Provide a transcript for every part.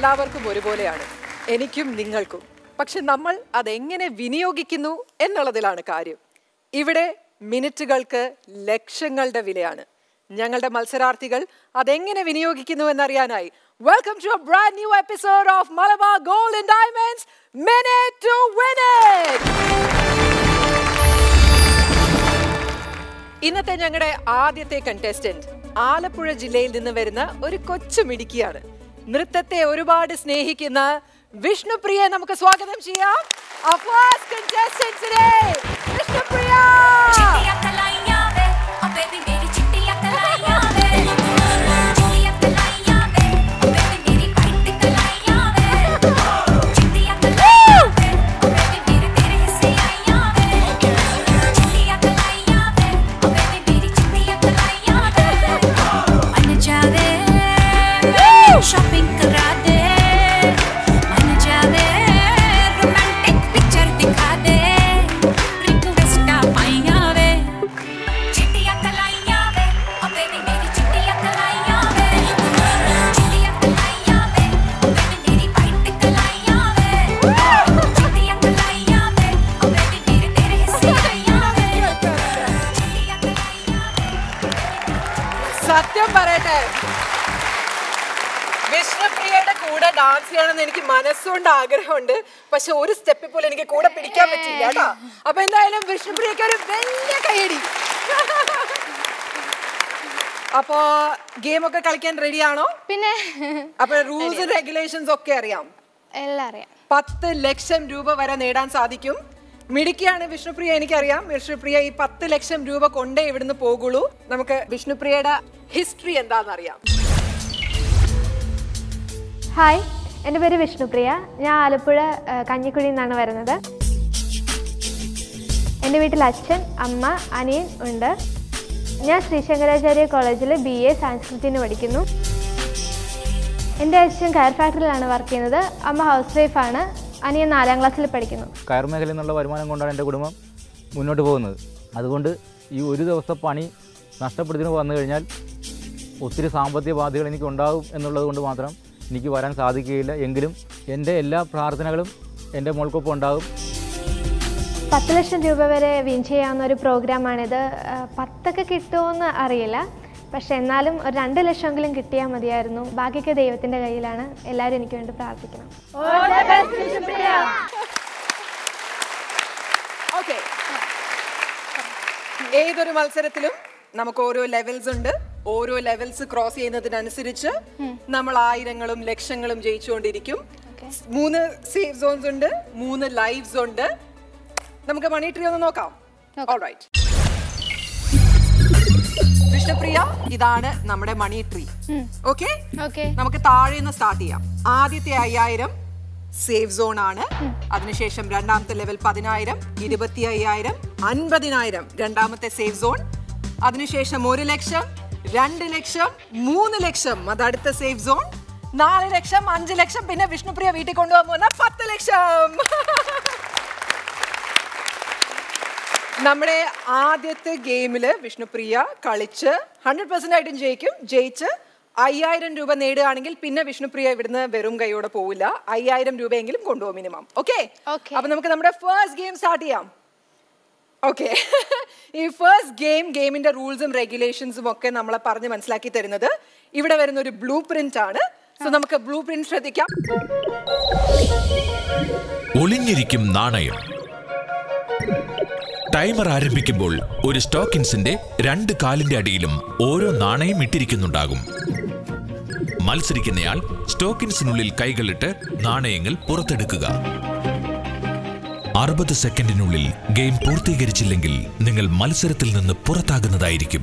എല്ലാവർക്കും ഒരുപോലെയാണ് എനിക്കും നിങ്ങൾക്കും പക്ഷെ നമ്മൾ അതെങ്ങനെ വിനിയോഗിക്കുന്നു എന്നുള്ളതിലാണ് കാര്യം ഇവിടെ മിനിറ്റുകൾക്ക് ലക്ഷങ്ങളുടെ വിലയാണ് ഞങ്ങളുടെ മത്സരാർത്ഥികൾ അതെങ്ങനെ വിനിയോഗിക്കുന്നു എന്നറിയാനായി welcome to brand new episode of Malabar gold and diamonds minute to win ഇന്നത്തെ ഞങ്ങളുടെ ആദ്യത്തെ കണ്ടസ്റ്റന്റ് ആലപ്പുഴ ജില്ലയിൽ നിന്ന് വരുന്ന ഒരു കൊച്ചു മിടുക്കിയാണ് നൃത്തത്തെ ഒരുപാട് സ്നേഹിക്കുന്ന വിഷ്ണുപ്രിയെ നമുക്ക് സ്വാഗതം ചെയ്യാം Our first contestant today, Vishnupriya चिट्टियां कलाइयां वे ओ बेबी मेरी चिट्टियां कलाइयां वे चिट्टियां कलाइयां वे ओ बेबी मेरी वाइट कलाइयां वे चिट्टियां कलाइयां वे ओ बेबी मेरे तेरे हिस्से आइयां वे चिट्टियां कलाइयां वे ओ बेबी मेरी चिट्टियां कलाइयां वे मन जावे शॉपिंग करा दे मन जावे रोमांटिक पिक्चर दिखा दे रिक्वेस्ट पाइयां वे चिट्टियां कलाइयां वे ओ बेबी मेरी चिट्टियां कलाइयां वे चिट्टियां कलाइयां वे ओ बेबी मेरी वाइट कलाइयां वे चिट्टियां कलाइयां वे ओ बेबी मेरे तेरे हिस्से आइयां वे चिट्टियां कलाइयां സത്യം പറയട്ടെ വിഷ്ണുപ്രിയയുടെ കൂടെ ഡാൻസ് ചെയ്യണമെന്ന് എനിക്ക് മനസ്സുകൊണ്ട് ആഗ്രഹമുണ്ട് പക്ഷെ ഒരു സ്റ്റെപ്പിൽ പോലും എനിക്ക് കൂടെ പിടിക്കാൻ പറ്റില്ല കേട്ടോ അപ്പൊ എന്തായാലും വിഷ്ണുപ്രിയക്ക് ഒരു വലിയ കൈയടി അപ്പോ ഗെയിം ഒക്കെ കളിക്കാൻ റെഡിയാണോ പിന്നെ അപ്പൊ റൂൾസ് റെഗുലേഷൻസ് ഒക്കെ അറിയാം എല്ലാം അറിയാം പത്ത് ലക്ഷം രൂപ വരെ നേടാൻ സാധിക്കും മിടുക്കിയാണ് വിഷ്ണുപ്രിയ എനിക്കറിയാം വിഷ്ണുപ്രിയ ഈ പത്ത് ലക്ഷം രൂപ കൊണ്ടേ ഇവിടുന്ന് പോകുള്ളൂ നമുക്ക് വിഷ്ണുപ്രിയയുടെ ഹിസ്റ്ററി എന്താണെന്നറിയാം ഹായ് എൻ്റെ പേര് വിഷ്ണുപ്രിയ ഞാൻ ആലപ്പുഴ ആ, കഞ്ഞിക്കുഴിയിൽ നിന്നാണ് വരുന്നത് എൻ്റെ വീട്ടിൽ അച്ഛൻ അമ്മ അനിയൻ ഉണ്ട് ഞാൻ ശ്രീശങ്കരാചാര്യ കോളേജിൽ ബി എ സംസ്കൃതിന് പഠിക്കുന്നു എൻ്റെ അച്ഛൻ കയർ ഫാക്ടറിയിലാണ് വർക്ക് ചെയ്യുന്നത് അമ്മ ഹൗസ് വൈഫാണ് അനിയൻ നാലാം ക്ലാസ്സിൽ പഠിക്കുന്നു കയർ മേഖലയിൽ നിന്നുള്ള വരുമാനം കൊണ്ടാണ് എൻ്റെ കുടുംബം മുന്നോട്ട് പോകുന്നത് അതുകൊണ്ട് ഈ ഒരു ദിവസത്തെ പണി നഷ്ടപ്പെടുത്തിന് വന്നു കഴിഞ്ഞാൽ ഒത്തിരി സാമ്പത്തിക ബാധ്യതകൾ എനിക്ക് ഉണ്ടാകും എന്നുള്ളത് കൊണ്ട് മാത്രം എനിക്ക് വരാൻ സാധിക്കുകയില്ല എങ്കിലും എൻ്റെ എല്ലാ പ്രാർത്ഥനകളും എൻ്റെ മോൾക്കൊപ്പം ഉണ്ടാകും പത്ത് ലക്ഷം രൂപ വരെ വിൻ ചെയ്യാവുന്ന ഒരു പ്രോഗ്രാമാണിത് ആ, പത്തൊക്കെ കിട്ടുമോയെന്ന് അറിയില്ല പക്ഷെ എന്നാലും ഒരു രണ്ട് ലക്ഷമെങ്കിലും കിട്ടിയാൽ മതിയായിരുന്നു ബാക്കിയൊക്കെ ദൈവത്തിൻ്റെ കയ്യിലാണ് എല്ലാവരും എനിക്ക് വേണ്ടി പ്രാർത്ഥിക്കണം ഓക്കെ ഏതൊരു മത്സരത്തിലും നമുക്ക് ഓരോ ലെവൽസ് ഉണ്ട് ഓരോ ലെവൽസ് ക്രോസ് ചെയ്യുന്നതിനനുസരിച്ച് നമ്മൾ ആയിരങ്ങളും ലക്ഷങ്ങളും ജയിച്ചുകൊണ്ടിരിക്കും മൂന്ന് സേഫ് സോൺസ് ഉണ്ട് മൂന്ന് ലൈവ്സ് ഉണ്ട് നമുക്ക് മണി ട്രീ ഒന്ന് നോക്കാം Alright. വിഷ്ണുപ്രിയ ഇതാണ് നമ്മുടെ മണി ട്രീ ഓക്കെ ഓക്കെ നമുക്ക് താഴെ നിന്ന് സ്റ്റാർട്ട് ചെയ്യാം ആദ്യത്തെ അയ്യായിരം സേഫ് സോൺ ആണ് അതിനുശേഷം രണ്ടാമത്തെ ലെവൽ പതിനായിരം ഇരുപത്തി അയ്യായിരം അൻപതിനായിരം രണ്ടാമത്തെ സേഫ് സോൺ അതിനുശേഷം ഒരു ലക്ഷം രണ്ട് ലക്ഷം മൂന്ന് ലക്ഷം അത് അടുത്ത സേഫ് സോൺ നാല് ലക്ഷം അഞ്ച് ലക്ഷം പിന്നെ വിഷ്ണുപ്രിയ വീട്ടിൽ കൊണ്ടുപോകാൻ പോകുന്ന പത്ത് ലക്ഷം നമ്മുടെ ആദ്യത്തെ ഗെയിമില് വിഷ്ണുപ്രിയ കളിച്ച് ഹൺഡ്രഡ് പെർസെന്റ് ആയിട്ടും ജയിക്കും ജയിച്ച് അയ്യായിരം രൂപ നേടുകയാണെങ്കിൽ പിന്നെ വിഷ്ണുപ്രിയ ഇവിടുന്ന് വെറും കൈയോടെ പോവില്ല അയ്യായിരം രൂപയെങ്കിലും കൊണ്ടുപോകും മിനിമം ഓക്കെ Okay. അപ്പൊ നമുക്ക് നമ്മുടെ ഫസ്റ്റ് ഗെയിം സ്റ്റാർട്ട് ചെയ്യാം ഓക്കെ ഈ ഫസ്റ്റ് ഗെയിം ഗെയിമിന്റെ റൂൾസും റെഗുലേഷൻസും ഒക്കെ നമ്മളെ പറഞ്ഞ് മനസ്സിലാക്കി തരുന്നത് ഇവിടെ വരുന്ന ഒരു ബ്ലൂ പ്രിന്റ് ആണ് സോ നമുക്ക് ബ്ലൂ പ്രിന്റ് ശ്രദ്ധിക്കാം ഒളിഞ്ഞിരിക്കും നാണയം ടൈമർ ആരംഭിക്കുമ്പോൾ ഒരു സ്റ്റോക്കിൻസിന്റെ രണ്ട് കാലിന്റെ അടിയിലും ഓരോ നാണയം ഇട്ടിരിക്കുന്നുണ്ടാകും മത്സരിക്കുന്നയാൾ സ്റ്റോക്കിൻസിനുള്ളിൽ കൈകളിട്ട് നാണയങ്ങൾ പുറത്തെടുക്കുക അറുപത് സെക്കൻഡിനുള്ളിൽ ഗെയിം പൂർത്തീകരിച്ചില്ലെങ്കിൽ നിങ്ങൾ മത്സരത്തിൽ നിന്ന് പുറത്താകുന്നതായിരിക്കും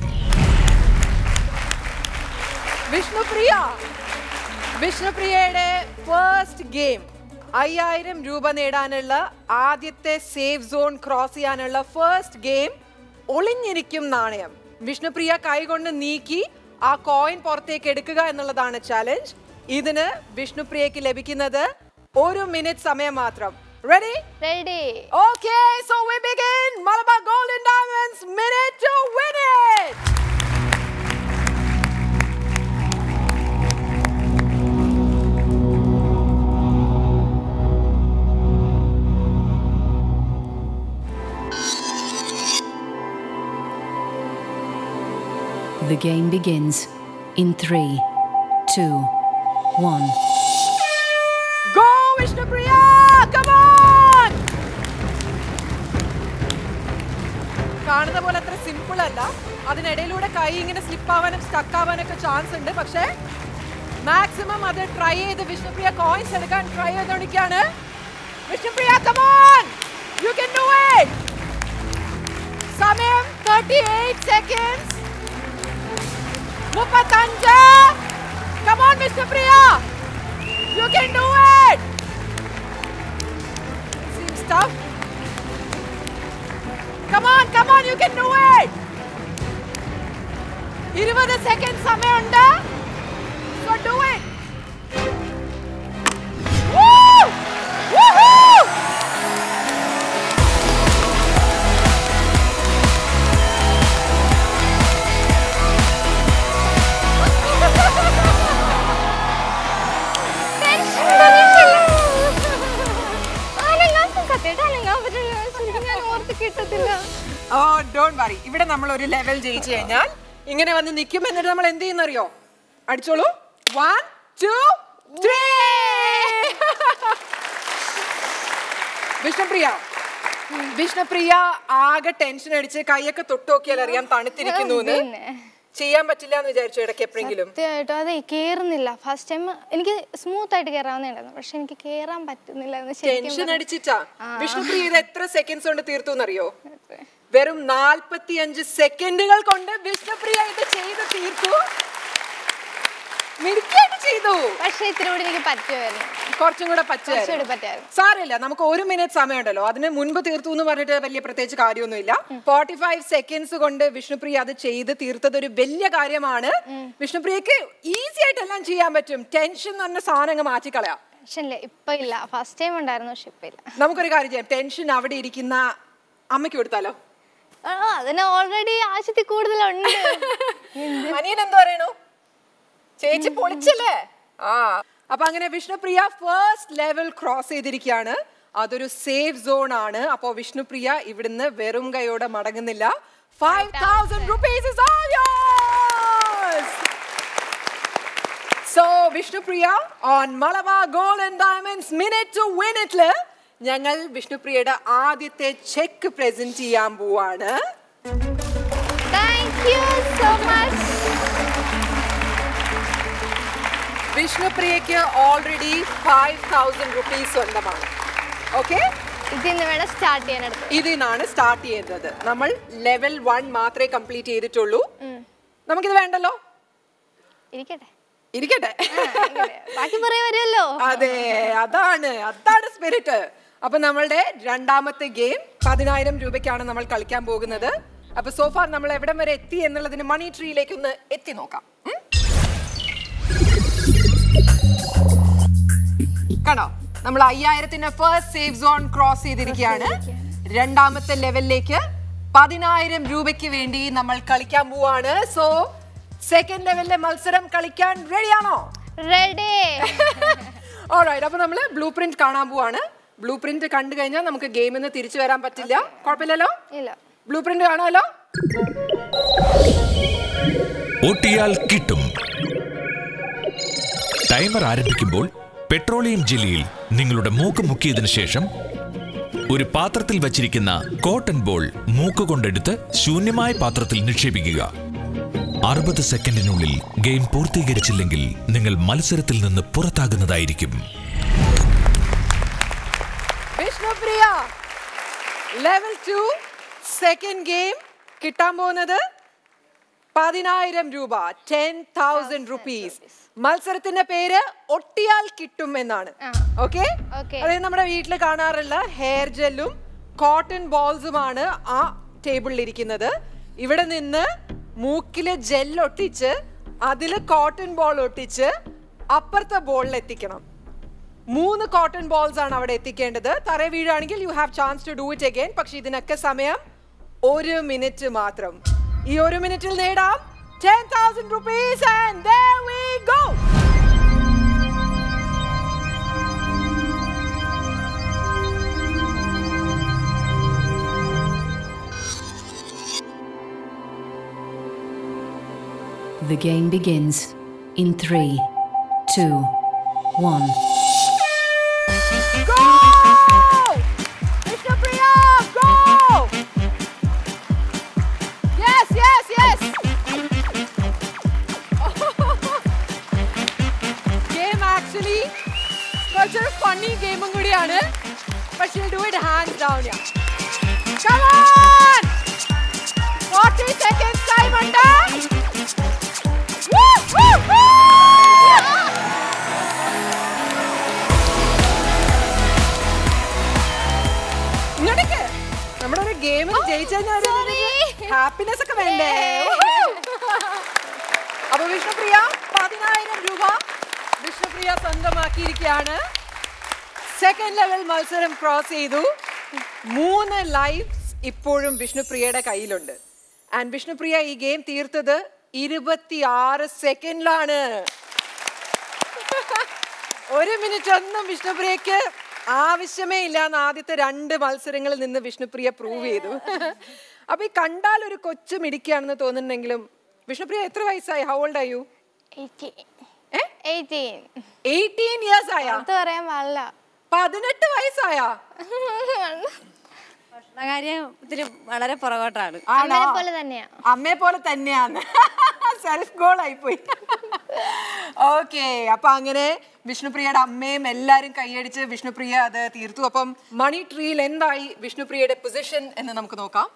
വിഷ്ണുപ്രിയ വിഷ്ണുപ്രിയയുടെ ഫസ്റ്റ് ഗെയിം അയ്യായിരം രൂപ നേടാനുള്ള ആദ്യത്തെ സേഫ് സോൺ ക്രോസ് ചെയ്യാനുള്ള ഫസ്റ്റ് ഗെയിം ഒളിഞ്ഞിരിക്കും നാണയം വിഷ്ണുപ്രിയ കൈകൊണ്ട് നീക്കി ആ കോയിൻ പുറത്തേക്ക് എടുക്കുക എന്നുള്ളതാണ് ചാലഞ്ച് ഇതിന് വിഷ്ണുപ്രിയക്ക് ലഭിക്കുന്നത് ഒരു മിനിറ്റ് സമയം മാത്രം ready ready Okay, so we begin Malabar Golden Diamonds minute to win it. The game begins in three, two, one. Go, Vishnupriya! Come on! കാണുന്ന പോലെ അത്ര സിമ്പിൾ അല്ല അതിനിടയിലൂടെ കൈ ഇങ്ങനെ സ്ലിപ്പ് ആവാനും സ്റ്റക്ക് ആവാനൊക്കെ ചാൻസ് ഉണ്ട് പക്ഷേ മാക്സിമം അത് ട്രൈ ചെയ്ത് വിഷ്ണുപ്രിയ കോയിൻസ് എടുക്കാൻ ട്രൈ ചെയ്തോണ്ടിരിക്കാണ് Vishnupriya come on you can do it സമയം 38 സെക്കൻഡ്സ് മുപ്പത്തഞ്ച് come on Vishnupriya you can do it seems tough come on come on you can do it ഇരുപത് സെക്കൻഡ് സമയമുണ്ട് so do it Woo! Woohoo! കിട്ടത്തില്ല ഓ don't worry ഇവിടെ നമ്മൾ ഒരു ലെവൽ ജയിച്ചു കഴിഞ്ഞാൽ ഇങ്ങനെ വന്ന് നിൽക്കും എന്നിട്ട് നമ്മൾ എന്ത് ചെയ്യുന്നറിയോ അടിച്ചോളൂ one two three Vishnupriya Vishnupriya ആകെ ടെൻഷൻ അടിച്ച് കൈയൊക്കെ തൊട്ട് നോക്കിയാൽ അറിയാം തണുത്തിരിക്കുന്നു എന്ന് പിന്നെ. ചെയ്യാൻ പറ്റില്ല എന്ന് വിചാരിച്ചു ഇടയ്ക്ക് എപ്പോഴെങ്കിലും സത്യമായിട്ടും അതെ കേറുന്നില്ല ഫസ്റ്റ് ടൈം എനിക്ക് സ്മൂത്ത് ആയിട്ട് കയറാവുന്നുണ്ടായിരുന്നു പക്ഷെ എനിക്ക് കേറാൻ പറ്റുന്നില്ല എന്ന് ശരിക്കും ടെൻഷൻ അടിച്ചിട്ടാ വിഷ്ണുപ്രിയ ഇത് എത്ര സെക്കൻഡ്സ് കൊണ്ട് തീർത്തു എന്നറിയോ വെറും നാൽപ്പത്തി അഞ്ച് സെക്കൻഡുകൾ കൊണ്ട് വിഷ്ണുപ്രിയ ഇത് ചെയ്ത് തീർത്തു മിടുക്കിയായിട്ട് ചെയ്തു പക്ഷെ ഇത്തിരി കൂടി എനിക്ക് പറ്റുമായിരുന്നു കുറച്ചും കൂടെ കുറച്ചുകൂടി പറ്റുമായിരുന്നു പറ്റായിരുന്നു സാരമില്ല നമുക്ക് ഒരു മിനിറ്റ് സമയമുണ്ടല്ലോ അതിന് മുൻപ് തീർത്തു എന്ന് പറഞ്ഞിട്ട് വലിയ പ്രത്യേകിച്ച് കാര്യമൊന്നുമില്ല ഫോർട്ടി ഫൈവ് സെക്കൻഡ്സ് കൊണ്ട് വിഷ്ണുപ്രിയ അത് ചെയ്ത് തീർത്തത് ഒരു വലിയ കാര്യമാണ് വിഷ്ണുപ്രിയക്ക് ഈസി ആയിട്ട് എല്ലാം ചെയ്യാൻ പറ്റും ടെൻഷൻ എന്ന് പറഞ്ഞ സാധനം അങ്ങ് മാറ്റിക്കളയാം പക്ഷെ ഇല്ല ഇപ്പൊ ഇല്ല ഫസ്റ്റ് ടൈം ഉണ്ടായിരുന്നു പക്ഷെ ഇപ്പൊ ഇല്ല നമുക്കൊരു കാര്യം ചെയ്യാം ടെൻഷൻ അവിടെ ഇരിക്കുന്ന അമ്മയ്ക്ക് കൊടുത്താലോ ആ, അതിന് ഓൾറെഡി ആശയത്തിൽ കൂടുതലുണ്ട് അനിയൻ എന്ത് പറയണു ചേച്ചി പൊളിച്ചല്ലേ ആ അപ്പൊ അങ്ങനെ വിഷ്ണുപ്രിയ ഫസ്റ്റ് ലെവൽ ക്രോസ് ചെയ്തിരിക്കുകയാണ് അതൊരു സേഫ് സോൺ ആണ് അപ്പോ വിഷ്ണുപ്രിയ ഇവിടുന്ന് വെറും കൈയോടെ മടങ്ങുന്നില്ല five thousand rupees so Vishnupriya on Malabar gold and diamonds minute to win ഇറ്റില് ഞങ്ങൾ വിഷ്ണുപ്രിയയുടെ ആദ്യത്തെ ചെക്ക് പ്രസന്റ് ചെയ്യാൻ പോവാണ് താങ്ക് യു സോ മച്ച് വിഷ്ണുപ്രിയയ്ക്ക് ഓൾറെഡി ഫൈവ് തൗസൻഡ് റുപ്പീസ് സ്വന്തമാണ് ഓക്കെ ഇതിന്ന് വേണം സ്റ്റാർട്ട് ചെയ്യാൻ എടുത്ത് ഇതിൽ നിന്നാണ് സ്റ്റാർട്ട് ചെയ്യുന്നത് നമ്മൾ ലെവൽ വൺ മാത്രമേ കംപ്ലീറ്റ് ചെയ്തിട്ടുള്ളൂ നമുക്കിത് വേണ്ടല്ലോ ഇരിക്കട്ടെ ഇരിക്കട്ടെ ഇരിക്കട്ടെ. ബാക്കി പറയാൻ വരുമല്ലോ അതെ അതാണ് അതാണ് സ്പിരിറ്റ് അപ്പൊ നമ്മളുടെ രണ്ടാമത്തെ ഗെയിം പതിനായിരം രൂപയ്ക്കാണ് നമ്മൾ കളിക്കാൻ പോകുന്നത് അപ്പൊ സോഫാർ നമ്മൾ എവിടം വരെ എത്തി എന്നുള്ളതിന് മണി ട്രീയിലേക്ക് ഒന്ന് എത്തി നോക്കാം ഉം? കണ്ടോ നമ്മൾ അയ്യായിരത്തിന്റെ ഫസ്റ്റ് സേഫ് സോൺ ക്രോസ് ചെയ്തിരിക്കുകയാണ് രണ്ടാമത്തെ ലെവലിലേക്ക് പതിനായിരം രൂപയ്ക്ക് വേണ്ടി നമ്മൾ കളിക്കാൻ പോവാണ് സോ സെക്കൻഡ് ലെവലിലെ മത്സരം കളിക്കാൻ റെഡിയാണോ റെഡി ഓൾറൈറ്റ് അപ്പൊ നമ്മള് ബ്ലൂ പ്രിന്റ് കാണാൻ പോവാണ് ബ്ലൂ പ്രിന്റ് കണ്ടു കഴിഞ്ഞാൽ നമുക്ക് ഗെയിമിൽ നിന്ന് തിരിച്ചു വരാൻ പറ്റില്ല കുഴപ്പമില്ലല്ലോ ഇല്ല ബ്ലൂ പ്രിന്റ് കാണാമല്ലോ ഒട്ടിയാൽ കിട്ടും ടൈമർ ആരംഭിക്കുമ്പോൾ പെട്രോളിയം ജെല്ലിയിൽ നിങ്ങളുടെ മൂക്ക് മുക്കിയതിനു ശേഷം ഒരു പാത്രത്തിൽ വച്ചിരിക്കുന്ന കോട്ടൺ ബോൾ മൂക്ക് കൊണ്ടെടുത്ത് ശൂന്യമായ പാത്രത്തിൽ നിക്ഷേപിക്കുക അറുപത് സെക്കൻഡിനുള്ളിൽ ഗെയിം പൂർത്തീകരിച്ചില്ലെങ്കിൽ നിങ്ങൾ മത്സരത്തിൽ നിന്ന് പുറത്താകുന്നതായിരിക്കും Vishnupriya level two second game കിട്ടാൻ പോകുന്നത് പതിനായിരം രൂപ ടെൻ തൗസൻഡ് റുപ്പീസ് മത്സരത്തിന്റെ പേര് ഒട്ടിയാൽ കിട്ടും എന്നാണ് ഓക്കെ Okay. അതായത് നമ്മുടെ വീട്ടിൽ കാണാറുള്ള ഹെയർ ജെല്ലും കോട്ടൺ ബോൾസുമാണ് ആ ടേബിളിൽ ഇരിക്കുന്നത് ഇവിടെ നിന്ന് മൂക്കില് ജെൽ ഒട്ടിച്ച് അതിൽ കോട്ടൺ ബോൾ ഒട്ടിച്ച് അപ്പുറത്തെ ബോളിൽ എത്തിക്കണം മൂന്ന് കോട്ടൺ ബോൾസ് ആണ് അവിടെ എത്തിക്കേണ്ടത് തറ വീഴാണെങ്കിൽ you have chance to do it again പക്ഷെ ഇതിനൊക്കെ സമയം ഒരു മിനിറ്റ് മാത്രം ഈ ഒരു മിനിറ്റിൽ നേടാം ten thousand rupees and there we go The game begins in three, two, one. Go! Vishnupriya, go! Yes, yes, yes! Game actually കുറച്ചൊരു ഫണ്ണി ഗെയിമും കൂടിയാണ് പക്ഷേ do it hand down Come on! 40 seconds time ഉണ്ട് Woo, woo, woo! ഇങ്ങോട്ടേക്ക് നമ്മുടെ ഒരു ഗെയിമിൽ ജയിച്ചു ഹാപ്പിനെസ് ഒക്കെ വേണ്ടേ അപ്പൊ വിഷ്ണുപ്രിയ പതിനായിരം രൂപ വിഷ്ണുപ്രിയ സ്വന്തമാക്കിയിരിക്കുകയാണ് സെക്കൻഡ് ലെവൽ മത്സരം ക്രോസ് ചെയ്തു മൂന്ന് ലൈഫ്സ് ഇപ്പോഴും വിഷ്ണുപ്രിയയുടെ കയ്യിലുണ്ട് ആൻഡ് വിഷ്ണുപ്രിയ ഈ ഗെയിം തീർത്തത് ഇരുപത്തിയാറ് സെക്കൻഡിലാണ് ഒരു മിനിറ്റ് ഒന്നും വിഷ്ണുപ്രിയക്ക് ആവശ്യമേ ഇല്ല എന്ന് ആദ്യത്തെ രണ്ട് മത്സരങ്ങളിൽ നിന്ന് വിഷ്ണുപ്രിയ പ്രൂവ് ചെയ്തു അപ്പൊ ഈ കണ്ടാൽ ഒരു കൊച്ചു മിടിക്കുകയാണെന്ന് തോന്നുന്നുണ്ടെങ്കിലും വിഷ്ണുപ്രിയ എത്ര വയസ്സായി ഹൗ ഓൾഡ് ആയു എയ്റ്റീൻ എയ്റ്റീൻ ഇയേഴ്സ് ആയ അത് പറയാൻ പാടില്ല പതിനെട്ട് വയസ്സായാ കാര്യം ഇത്തിരി വളരെ പുറകോട്ടാണ് ആണോ അമ്മയെ പോലെ തന്നെയാ അമ്മയെ പോലെ തന്നെയാണ് സെൽഫ് ഗോൾ ആയിപ്പോയി ഓക്കെ അപ്പൊ അങ്ങനെ വിഷ്ണുപ്രിയയുടെ അമ്മയും എല്ലാരും കൈയടിച്ച് വിഷ്ണുപ്രിയ അത് തീർത്തു അപ്പം മണി ട്രീയിൽ എന്തായി വിഷ്ണുപ്രിയയുടെ പൊസിഷൻ എന്ന് നമുക്ക് നോക്കാം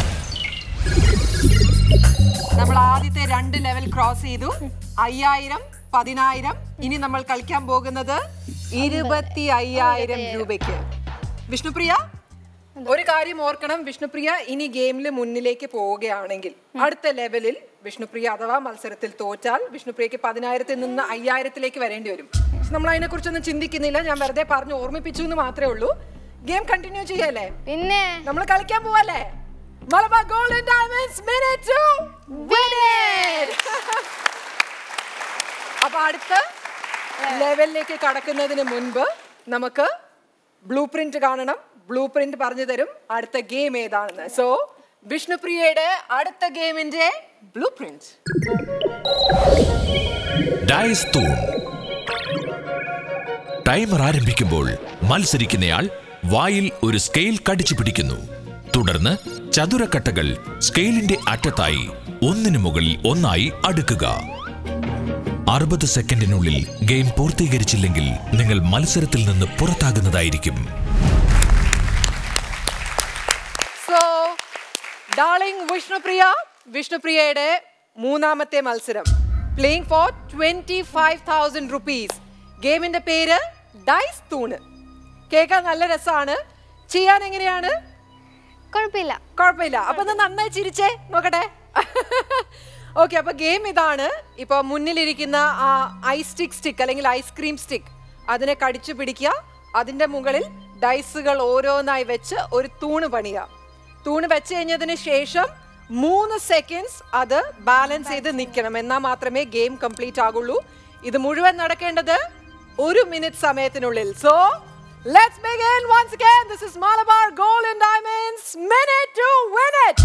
നമ്മൾ ആദ്യത്തെ രണ്ട് ലെവൽ ക്രോസ് ചെയ്തു അയ്യായിരം പതിനായിരം ഇനി നമ്മൾ കളിക്കാൻ പോകുന്നത് ഇരുപത്തി അയ്യായിരം രൂപയ്ക്ക് വിഷ്ണുപ്രിയ ഒരു കാര്യം ഓർക്കണം വിഷ്ണുപ്രിയ ഇനി ഗെയിമിൽ മുന്നിലേക്ക് പോവുകയാണെങ്കിൽ അടുത്ത ലെവലിൽ വിഷ്ണുപ്രിയ അഥവാ മത്സരത്തിൽ തോറ്റാൽ വിഷ്ണുപ്രിയക്ക് പതിനായിരത്തിൽ നിന്ന് അയ്യായിരത്തിലേക്ക് വരേണ്ടി വരും പക്ഷെ നമ്മൾ അതിനെ കുറിച്ചൊന്നും ചിന്തിക്കുന്നില്ല ഞാൻ വെറുതെ പറഞ്ഞു ഓർമ്മിപ്പിച്ചു എന്ന് മാത്രമേ ഉള്ളൂ ഗെയിം കണ്ടിന്യൂ ചെയ്യല്ലേ പിന്നെ നമ്മൾ കളിക്കാൻ പോവല്ലേ Malabar golden diamonds minute to win അപ്പൊ അടുത്ത ലെവലിലേക്ക് കടക്കുന്നതിന് മുൻപ് നമുക്ക് ബ്ലൂ പ്രിന്റ് കാണണം ബ്ലൂ പ്രിന്റ് പറഞ്ഞു തരും അടുത്ത ഗെയിം ഏതാണെന്ന് സോ വിഷ്ണുപ്രിയയുടെ അടുത്ത ഗെയിമിന്റെ ബ്ലൂ പ്രിന്റ് ഡയസ് തൂൺ ടൈമർ ആരംഭിക്കുമ്പോൾ മത്സരിക്കുന്നയാൾ വായിൽ ഒരു സ്കെയിൽ കടിച്ചു പിടിക്കുന്നു തുടർന്ന് ചതുരക്കട്ടകൾ സ്കെയിലിന്റെ അറ്റത്തായി ഒന്നിനു മുകളിൽ ഒന്നായി അടുക്കുക അറുപത് സെക്കൻഡിനുള്ളിൽ ഗെയിം പൂർത്തീകരിച്ചില്ലെങ്കിൽ നിങ്ങൾ മത്സരത്തിൽ നിന്ന് പുറത്താകുന്നതായിരിക്കും സോ ഡാർലിംഗ് വിഷ്ണുപ്രിയ വിഷ്ണുപ്രിയയുടെ മൂന്നാമത്തെ മത്സരം playing for twenty five thousand rupees ഗെയിമിന്റെ പേര് ഡൈസ് തൂണ് കേൾക്കാൻ നല്ല രസമാണ് ചെയ്യാൻ എങ്ങനെയാണ് കുഴപ്പമില്ല കുഴപ്പമില്ല അപ്പൊ ഒന്ന് നന്നായി ചിരിച്ചേ നോക്കട്ടെ ഓക്കെ അപ്പൊ ഗെയിം ഇതാണ് ഇപ്പൊ മുന്നിലിരിക്കുന്ന ആ ഐസ് സ്റ്റിക് സ്റ്റിക്ക് അല്ലെങ്കിൽ ഐസ്ക്രീം സ്റ്റിക്ക് അതിനെ കടിച്ചു പിടിക്കുക അതിന്റെ മുകളിൽ ഡൈസുകൾ ഓരോന്നായി വെച്ച് ഒരു തൂണ് പണിയുക തൂണ് വെച്ച് കഴിഞ്ഞതിന് ശേഷം മൂന്ന് സെക്കൻഡ്സ് അത് ബാലൻസ് ചെയ്ത് നിൽക്കണം എന്നാൽ മാത്രമേ ഗെയിം കംപ്ലീറ്റ് ആകുള്ളൂ ഇത് മുഴുവൻ നടക്കേണ്ടത് ഒരു മിനിറ്റ് സമയത്തിനുള്ളിൽ so let's begin once again this is malabar gold and diamonds minute to win it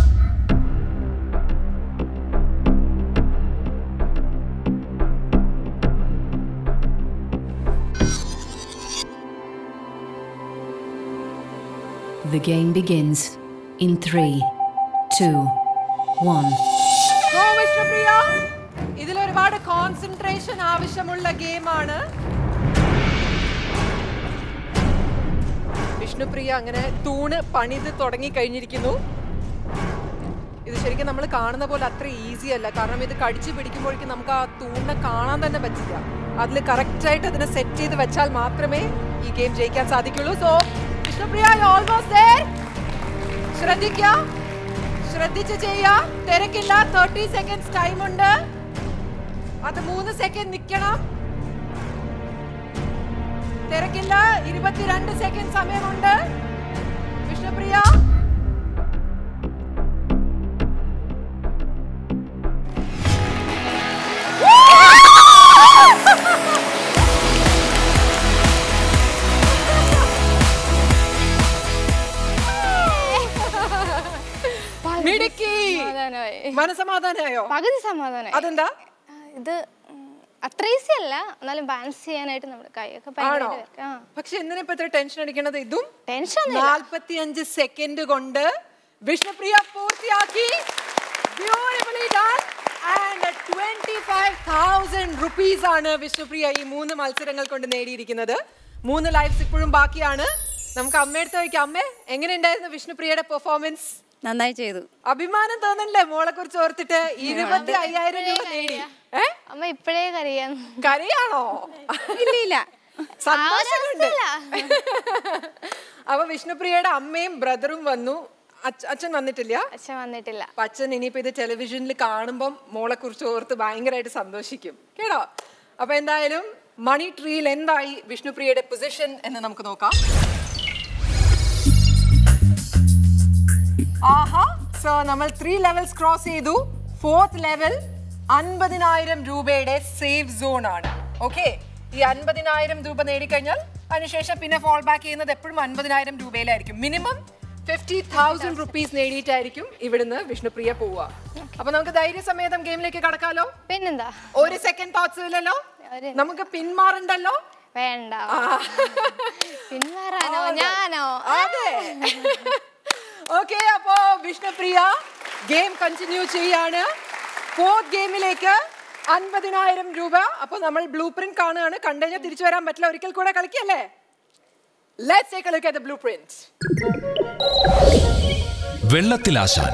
The game begins in three, two, one. Go, Vishnupriya ഇതിൽ ഒരുപാട് കോൺസെൻട്രേഷൻ ആവശ്യമുള്ള ഗെയിമാണ് വിഷ്ണുപ്രിയ അങ്ങനെ തൂണ് പണിത് തുടങ്ങി കഴിഞ്ഞിരിക്കുന്നു ഇത് ശരിക്കും നമ്മൾ കാണുന്ന പോലെ അത്ര ഈസി അല്ല കാരണം ഇത് കടിച്ചു പിടിക്കുമ്പോഴേക്കും നമുക്ക് ആ തൂണിനെ കാണാൻ തന്നെ പറ്റില്ല അതിൽ കറക്റ്റ് ആയിട്ട് അതിനെ സെറ്റ് ചെയ്ത് വെച്ചാൽ മാത്രമേ ഈ ഗെയിം ജയിക്കാൻ സാധിക്കുള്ളൂ സോ വിഷ്ണുപ്രിയ ഓൾമോസ്റ്റ് ശ്രദ്ധിക്കുക ശ്രദ്ധിച്ച് ചെയ്യുക തിരക്കില്ല തേർട്ടി സെക്കൻഡ്സ് ടൈം ഉണ്ട് അത് മൂന്ന് സെക്കൻഡ് നിൽക്കണം തിരക്കില്ല ഇരുപത്തിരണ്ട് സെക്കൻഡ് സമയമുണ്ട് വിഷ്ണുപ്രിയ മിടുക്കി സമാധാനമായി മനസമാധാനായോ പകുതി സമാധാനമായി അതെന്താ ഇത് ഉം, അത്ര ഈസി അല്ല എന്നാലും ബാലൻസ് ചെയ്യാനായിട്ട് നമ്മുടെ കൈയൊക്കെ ആണോ ഭയങ്കര work. ആ പക്ഷെ എന്തിനാ ഇപ്പൊ ഇത്ര ടെൻഷൻ അടിക്കണത് ഇതും ടെൻഷൻ നാൽപ്പത്തിയഞ്ച് സെക്കൻഡ് കൊണ്ട് വിഷ്ണുപ്രിയ പൂർത്തിയാക്കി beautifully done and twenty five thousand rupees ആണ് വിഷ്ണുപ്രിയ ഈ മൂന്ന് മത്സരങ്ങൾ കൊണ്ട് നേടിയിരിക്കുന്നത് മൂന്ന് ലൈഫ്സ് ഇപ്പോഴും ബാക്കിയാണ് നമുക്ക് അമ്മയടുത്ത് ചോദിക്കാം അമ്മേ എങ്ങനെയുണ്ടായിരുന്നു വിഷ്ണുപ്രിയയുടെ പെർഫോമൻസ് നന്നായി ചെയ്തു അഭിമാനം തോന്നണില്ലേ മോളെ കുറിച്ച് ഓർത്തിട്ട് ഇരുപത്തി അയ്യായിരം രൂപ നേടി ഏ അമ്മ ഇപ്പോഴേ കറിയാന്ന് കരയാണോ ഇല്ല ഇല്ല സന്തോഷമുണ്ട് അപ്പൊ വിഷ്ണുപ്രിയയുടെ അമ്മയും ബ്രദറും വന്നു അച്ഛ- അച്ഛൻ വന്നിട്ടില്ല അച്ഛൻ വന്നിട്ടില്ല അപ്പൊ അച്ഛൻ ഇനിയിപ്പോ ഇത് ടെലിവിഷനിൽ കാണുമ്പം മോളെ കുറിച്ച് ഓർത്ത് ഭയങ്കരമായിട്ട് സന്തോഷിക്കും കേട്ടോ അപ്പൊ എന്തായാലും മണി ട്രീയിൽ എന്തായി വിഷ്ണുപ്രിയയുടെ പൊസിഷൻ എന്ന് നമുക്ക് നോക്കാം ആഹാ സോ നമ്മൾ ത്രീ ലെവൽസ് ക്രോസ് ചെയ്തു ഫോർത്ത് ലെവൽ അൻപതിനായിരം രൂപയുടെ സേഫ് സോൺ ആണ് ഓക്കെ ഈ അൻപതിനായിരം രൂപ നേടിക്കഴിഞ്ഞാൽ അതിനുശേഷം പിന്നെ ഫോൾ ബാക്ക് ചെയ്യുന്നത് എപ്പോഴും അൻപതിനായിരം രൂപയിലായിരിക്കും മിനിമം ഫിഫ്റ്റി തൗസൻഡ് റുപ്പീസ് നേടിയിട്ടായിരിക്കും ഇവിടുന്ന് വിഷ്ണുപ്രിയ പോവുക അപ്പൊ നമുക്ക് ധൈര്യസമേതം ഗെയിമിലേക്ക് കടക്കാലോ പിന്നെന്താ ഒരു സെക്കൻഡ് തോട്ട്സ് ഇല്ലല്ലോ ഒരു- നമുക്ക് പിന്മാറണ്ടല്ലോ വേണ്ട പിന്മാറാനോ ഞാനോ അതെ ഓക്കെ അപ്പോ വിഷ്ണുപ്രിയ ഗെയിം കണ്ടിന്യൂ ചെയ്യാണ് ഫോർത്ത് ഗെയിമിലേക്ക് അൻപതിനായിരം രൂപ അപ്പൊ നമ്മൾ ബ്ലൂ പ്രിന്റ് കാണുകയാണ് കണ്ടു കഴിഞ്ഞാൽ തിരിച്ചു വരാൻ പറ്റില്ല ഒരിക്കൽ കൂടെ കളിക്കല്ലേ let's take a look at the blueprint വെള്ളത്തിലാശാൻ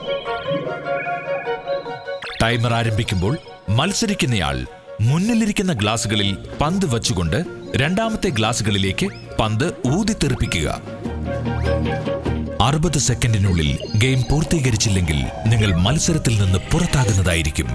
ടൈമർ ആരംഭിക്കുമ്പോൾ മത്സരിക്കുന്നയാൾ മുന്നിലിരിക്കുന്ന ഗ്ലാസുകളിൽ പന്ത് വച്ചുകൊണ്ട് രണ്ടാമത്തെ ഗ്ലാസുകളിലേക്ക് പന്ത് ഊതിത്തെറിപ്പിക്കുക അറുപത് സെക്കൻഡിനുള്ളിൽ ഗെയിം പൂർത്തീകരിച്ചില്ലെങ്കിൽ നിങ്ങൾ മത്സരത്തിൽ നിന്ന് പുറത്താകുന്നതായിരിക്കും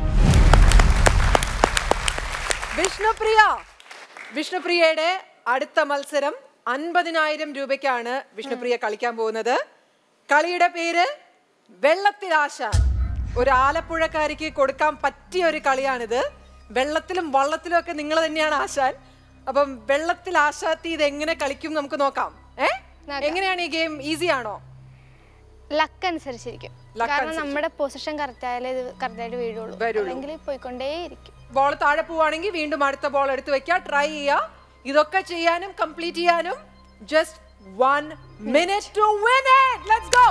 വിഷ്ണുപ്രിയ വിഷ്ണുപ്രിയയുടെ അടുത്ത മത്സരം അൻപതിനായിരം രൂപയ്ക്കാണ് വിഷ്ണുപ്രിയ കളിക്കാൻ പോകുന്നത് കളിയുടെ പേര് വെള്ളത്തിലാശാൻ ഒരു ആലപ്പുഴക്കാരിക്ക് കൊടുക്കാൻ പറ്റിയ ഒരു കളിയാണിത് വെള്ളത്തിലും വള്ളത്തിലും ഒക്കെ നിങ്ങൾ തന്നെയാണ് ആശാൻ അപ്പം വെള്ളത്തിൽ ആശാത്തി ഇത് എങ്ങനെ കളിക്കും നമുക്ക് നോക്കാം ഏ എങ്ങനെയാണ് ഈ ഗെയിം ഈസി ആണോ ലക്ക് അനുസരിച്ചിരിക്കും Luck കാരണം അനുസരിച്ച്. നമ്മുടെ പൊസിഷൻ കറക്റ്റ് ആയാലേ ഇത് കറക്റ്റ് ആയിട്ട് വീഴുള്ളൂ വരുള്ളൂ. അല്ലെങ്കിൽ പോയിക്കൊണ്ടേയിരിക്കും ബോൾ താഴെ പോവാണെങ്കിൽ വീണ്ടും അടുത്ത ബോൾ എടുത്ത് വെക്കുക ട്രൈ ചെയ്യുക ഇതൊക്കെ ചെയ്യാനും കംപ്ലീറ്റ് ചെയ്യാനും just one minute to win it let's go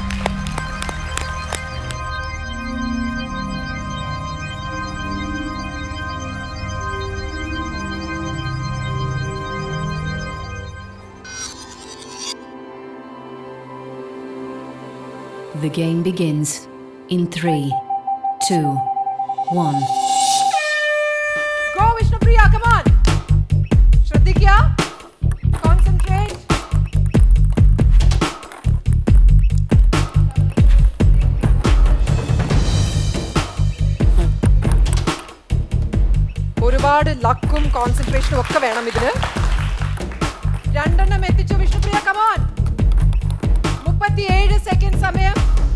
The game begins in three, two, one. Go Vishnupriya come on ശ്രദ്ധിക്കുക കോൺസെൻട്രേറ്റ് ഒരുപാട് ലക്കും കോൺസെൻട്രേഷനും ഒക്കെ വേണം ഇതിന് രണ്ടെണ്ണം എത്തിച്ചു വിഷ്ണുപ്രിയ കമോൺ മുപ്പത്തിയേഴ് സെക്കൻഡ് സമയം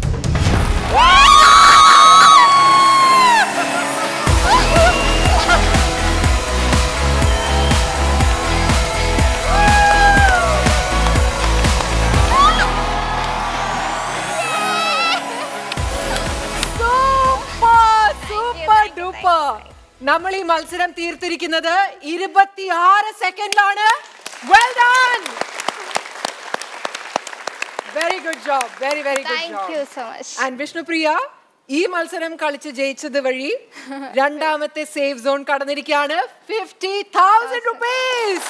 സൂപ്പർ സൂപ്പർ ഡൂപ്പർ നമ്മൾ ഈ മത്സരം തീർത്തിരിക്കുന്നത് ഇരുപത്തിയാറ് സെക്കൻഡിലാണ് well done very good job very very good thank you so much and Vishnupriya ഈ മത്സരം കളിച്ച് ജയിച്ചത് വഴി രണ്ടാമത്തെ safe zone കടന്നിരിക്കുകയാണ് fifty thousand rupees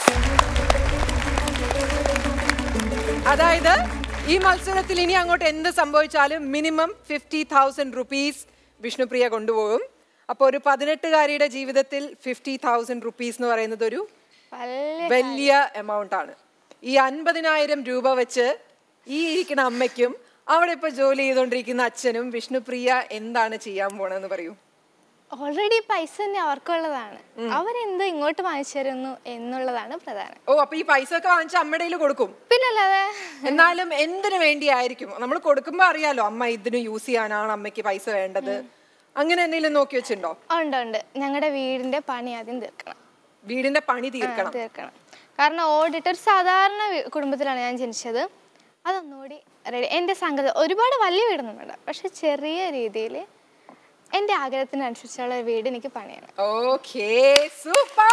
അതായത് ഈ മത്സരത്തിൽ ഇനി അങ്ങോട്ട് എന്ത് സംഭവിച്ചാലും minimum fifty thousand rupees Vishnupriya കൊണ്ടുപോകും അപ്പോൾ ഒരു പതിനെട്ടുകാരിയുടെ ജീവിതത്തിൽ ഫിഫ്റ്റി തൗസൻഡ് റുപ്പീസ് എന്ന് പറയുന്നത് ഒരു വലിയ വലിയ എമൗണ്ട് ആണ് ഈ അൻപതിനായിരം രൂപ വെച്ച് ഈ ഇരിക്കുന്ന അമ്മയ്ക്കും അവിടെ ഇപ്പൊ ജോലി ചെയ്തുകൊണ്ടിരിക്കുന്ന അച്ഛനും വിഷ്ണുപ്രിയ എന്താണ് ചെയ്യാൻ പോണെന്ന് പറയൂ ഓൾറെഡി പൈസ തന്നെ അവർക്കുള്ളതാണ് അവരെന്തോ ഇങ്ങോട്ട് വാങ്ങിച്ചു തരുന്നു എന്നുള്ളതാണ് പ്രധാനം ഓ അപ്പൊ ഈ പൈസ ഒക്കെ വാങ്ങിച്ച അമ്മയുടെ കയ്യിൽ കൊടുക്കും പിന്നല്ലാതെ എന്നാലും എന്തിനു വേണ്ടിയായിരിക്കും നമ്മൾ കൊടുക്കുമ്പോ അറിയാലോ അമ്മ ഇതിന് യൂസ് ചെയ്യാനാണ് അമ്മയ്ക്ക് പൈസ വേണ്ടത് അങ്ങനെ എന്തെങ്കിലും നോക്കി വെച്ചിട്ടുണ്ടോ ഉണ്ട് ഉണ്ട് ഞങ്ങളുടെ വീടിന്റെ പണി ആദ്യം തീർക്കണം വീടിന്റെ പണി ആ, തീർക്കണം തീർക്കണം കാരണം ഓടിട്ട് ഒരു സാധാരണ വീ- കുടുംബത്തിലാണ് ഞാൻ ജനിച്ചത് അതൊന്നുകൂടി റെഡി എൻ്റെ സംഗതി ഒരുപാട് വലിയ വീടൊന്നും വേണ്ട പക്ഷെ ചെറിയ രീതിയിൽ എൻ്റെ ആഗ്രഹത്തിനനുസരിച്ചുള്ള ഒരു വീട് എനിക്ക് പണിയണം ഓക്കേ സൂപ്പർ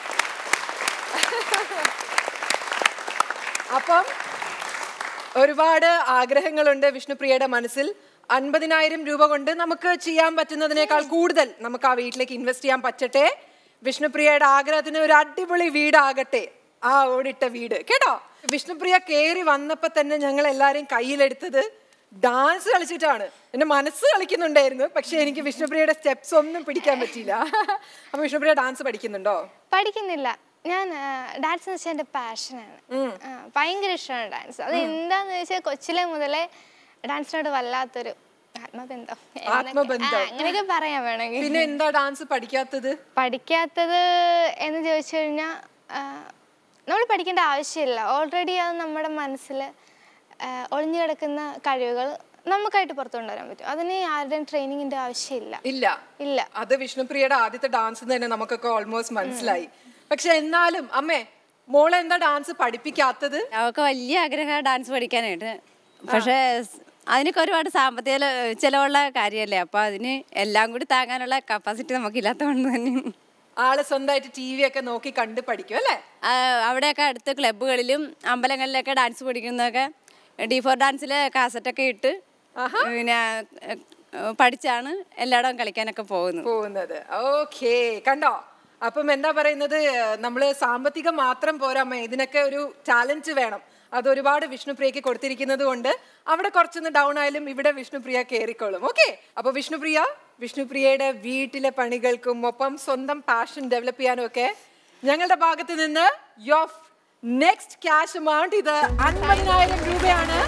അപ്പം ഒരുപാട് ആഗ്രഹങ്ങളുണ്ട് വിഷ്ണുപ്രിയയുടെ മനസ്സിൽ അൻപതിനായിരം രൂപ കൊണ്ട് നമുക്ക് ചെയ്യാൻ പറ്റുന്നതിനേക്കാൾ കൂടുതൽ നമുക്ക് ആ വീട്ടിലേക്ക് ഇൻവെസ്റ്റ് ചെയ്യാൻ പറ്റട്ടെ വിഷ്ണുപ്രിയയുടെ ആഗ്രഹത്തിന് ഒരു അടിപൊളി വീടാകട്ടെ ആ ഓടിട്ട വീട് കേട്ടോ വിഷ്ണുപ്രിയ കേറി വന്നപ്പോ തന്നെ ഞങ്ങൾ എല്ലാരെയും കയ്യിലെടുത്തത് ഡാൻസ് കളിച്ചിട്ടാണ് എന്റെ മനസ്സ് കളിക്കുന്നുണ്ടായിരുന്നു പക്ഷെ എനിക്ക് വിഷ്ണുപ്രിയയുടെ സ്റ്റെപ്സ് ഒന്നും പിടിക്കാൻ പറ്റിയില്ല അപ്പൊ വിഷ്ണുപ്രിയ ഡാൻസ് പഠിക്കുന്നുണ്ടോ പഠിക്കുന്നില്ല ഞാൻ ഡാൻസ് എന്ന് വെച്ചാൽ എൻ്റെ പാഷനാണ് ഭയങ്കര ഇഷ്ടമാണ് ഡാൻസ് അത് എന്താന്ന് വെച്ചാൽ കൊച്ചിലെ മുതലേ ഡാൻസിനോട് വല്ലാത്തൊരു ആത്മബന്ധം എന്നൊക്കെ- ആത്മബന്ധം. ആ, അങ്ങനെയൊക്കെ പറയാൻ വേണമെങ്കിൽ പിന്നെ എന്താ ഡാൻസ് പഠിക്കാത്തത് പഠിക്കാത്തത് എന്ന് ചോദിച്ചു കഴിഞ്ഞാൽ നമ്മൾ പഠിക്കേണ്ട ആവശ്യമില്ല ഓൾറെഡി അത് നമ്മുടെ മനസ്സിൽ ഒളിഞ്ഞു കിടക്കുന്ന കഴിവുകൾ നമുക്കായിട്ട് പുറത്തു കൊണ്ടുവരാൻ പറ്റും അതിന് ആരുടെയും ട്രെയിനിങ്ങിൻ്റെ ആവശ്യമില്ല ഇല്ല ഇല്ല അത് വിഷ്ണുപ്രിയയുടെ ആദ്യത്തെ ഡാൻസ് തന്നെ നമുക്കൊക്കെ ഓൾമോസ്റ്റ് മനസ്സിലായി പക്ഷെ എന്നാലും അമ്മേ മോളെ എന്താ ഡാൻസ് പഠിപ്പിക്കാത്തത് അവൾക്ക് വലിയ ആഗ്രഹം ഡാൻസ് പഠിക്കാനായിട്ട് പക്ഷേ സ് അതിനൊക്കെ ഒരുപാട് സാമ്പത്തിക ല- ചെലവുള്ള കാര്യമല്ലേ അപ്പോൾ അതിന് എല്ലാം കൂടി താങ്ങാനുള്ള കപ്പാസിറ്റി നമുക്കില്ലാത്തതുകൊണ്ട് തന്നെ ആള് സ്വന്തമായിട്ട് ടി വി ഒക്കെ നോക്കി കണ്ട് പഠിക്കും അല്ലേ ആ, അവിടെയൊക്കെ അടുത്ത ക്ലബ്ബുകളിലും അമ്പലങ്ങളിലൊക്കെ ഡാൻസ് പഠിക്കുന്നതൊക്കെ ഡി ഫോർ ഡാൻസിൽ കാസറ്റൊക്കെ ഇട്ട് പിന്നെ ഏഹ്, പഠിച്ചാണ് എല്ലായിടവും കളിക്കാനൊക്കെ പോകുന്നത് പോകുന്നത് ഓക്കേ കണ്ടോ അപ്പം എന്താ പറയുന്നത് നമ്മൾ സാമ്പത്തികം മാത്രം പോരാ അമ്മ ഇതിനൊക്കെ ഒരു ടാലന്റ് വേണം അത് ഒരുപാട് വിഷ്ണുപ്രിയക്ക് കൊടുത്തിരിക്കുന്നത് കൊണ്ട് അവിടെ കുറച്ചൊന്ന് ഡൗൺ ആയാലും ഇവിടെ വിഷ്ണുപ്രിയ കയറിക്കോളും ഓക്കെ അപ്പൊ വിഷ്ണുപ്രിയ വിഷ്ണുപ്രിയയുടെ വീട്ടിലെ പണികൾക്കും ഒപ്പം സ്വന്തം പാഷൻ ഡെവലപ്പ് ചെയ്യാനും ഒക്കെ ഞങ്ങളുടെ ഭാഗത്ത് നിന്ന് യോ നെക്സ്റ്റ് ക്യാഷ് എമൗണ്ട് ഇത് അൻപതിനായിരം രൂപയാണ്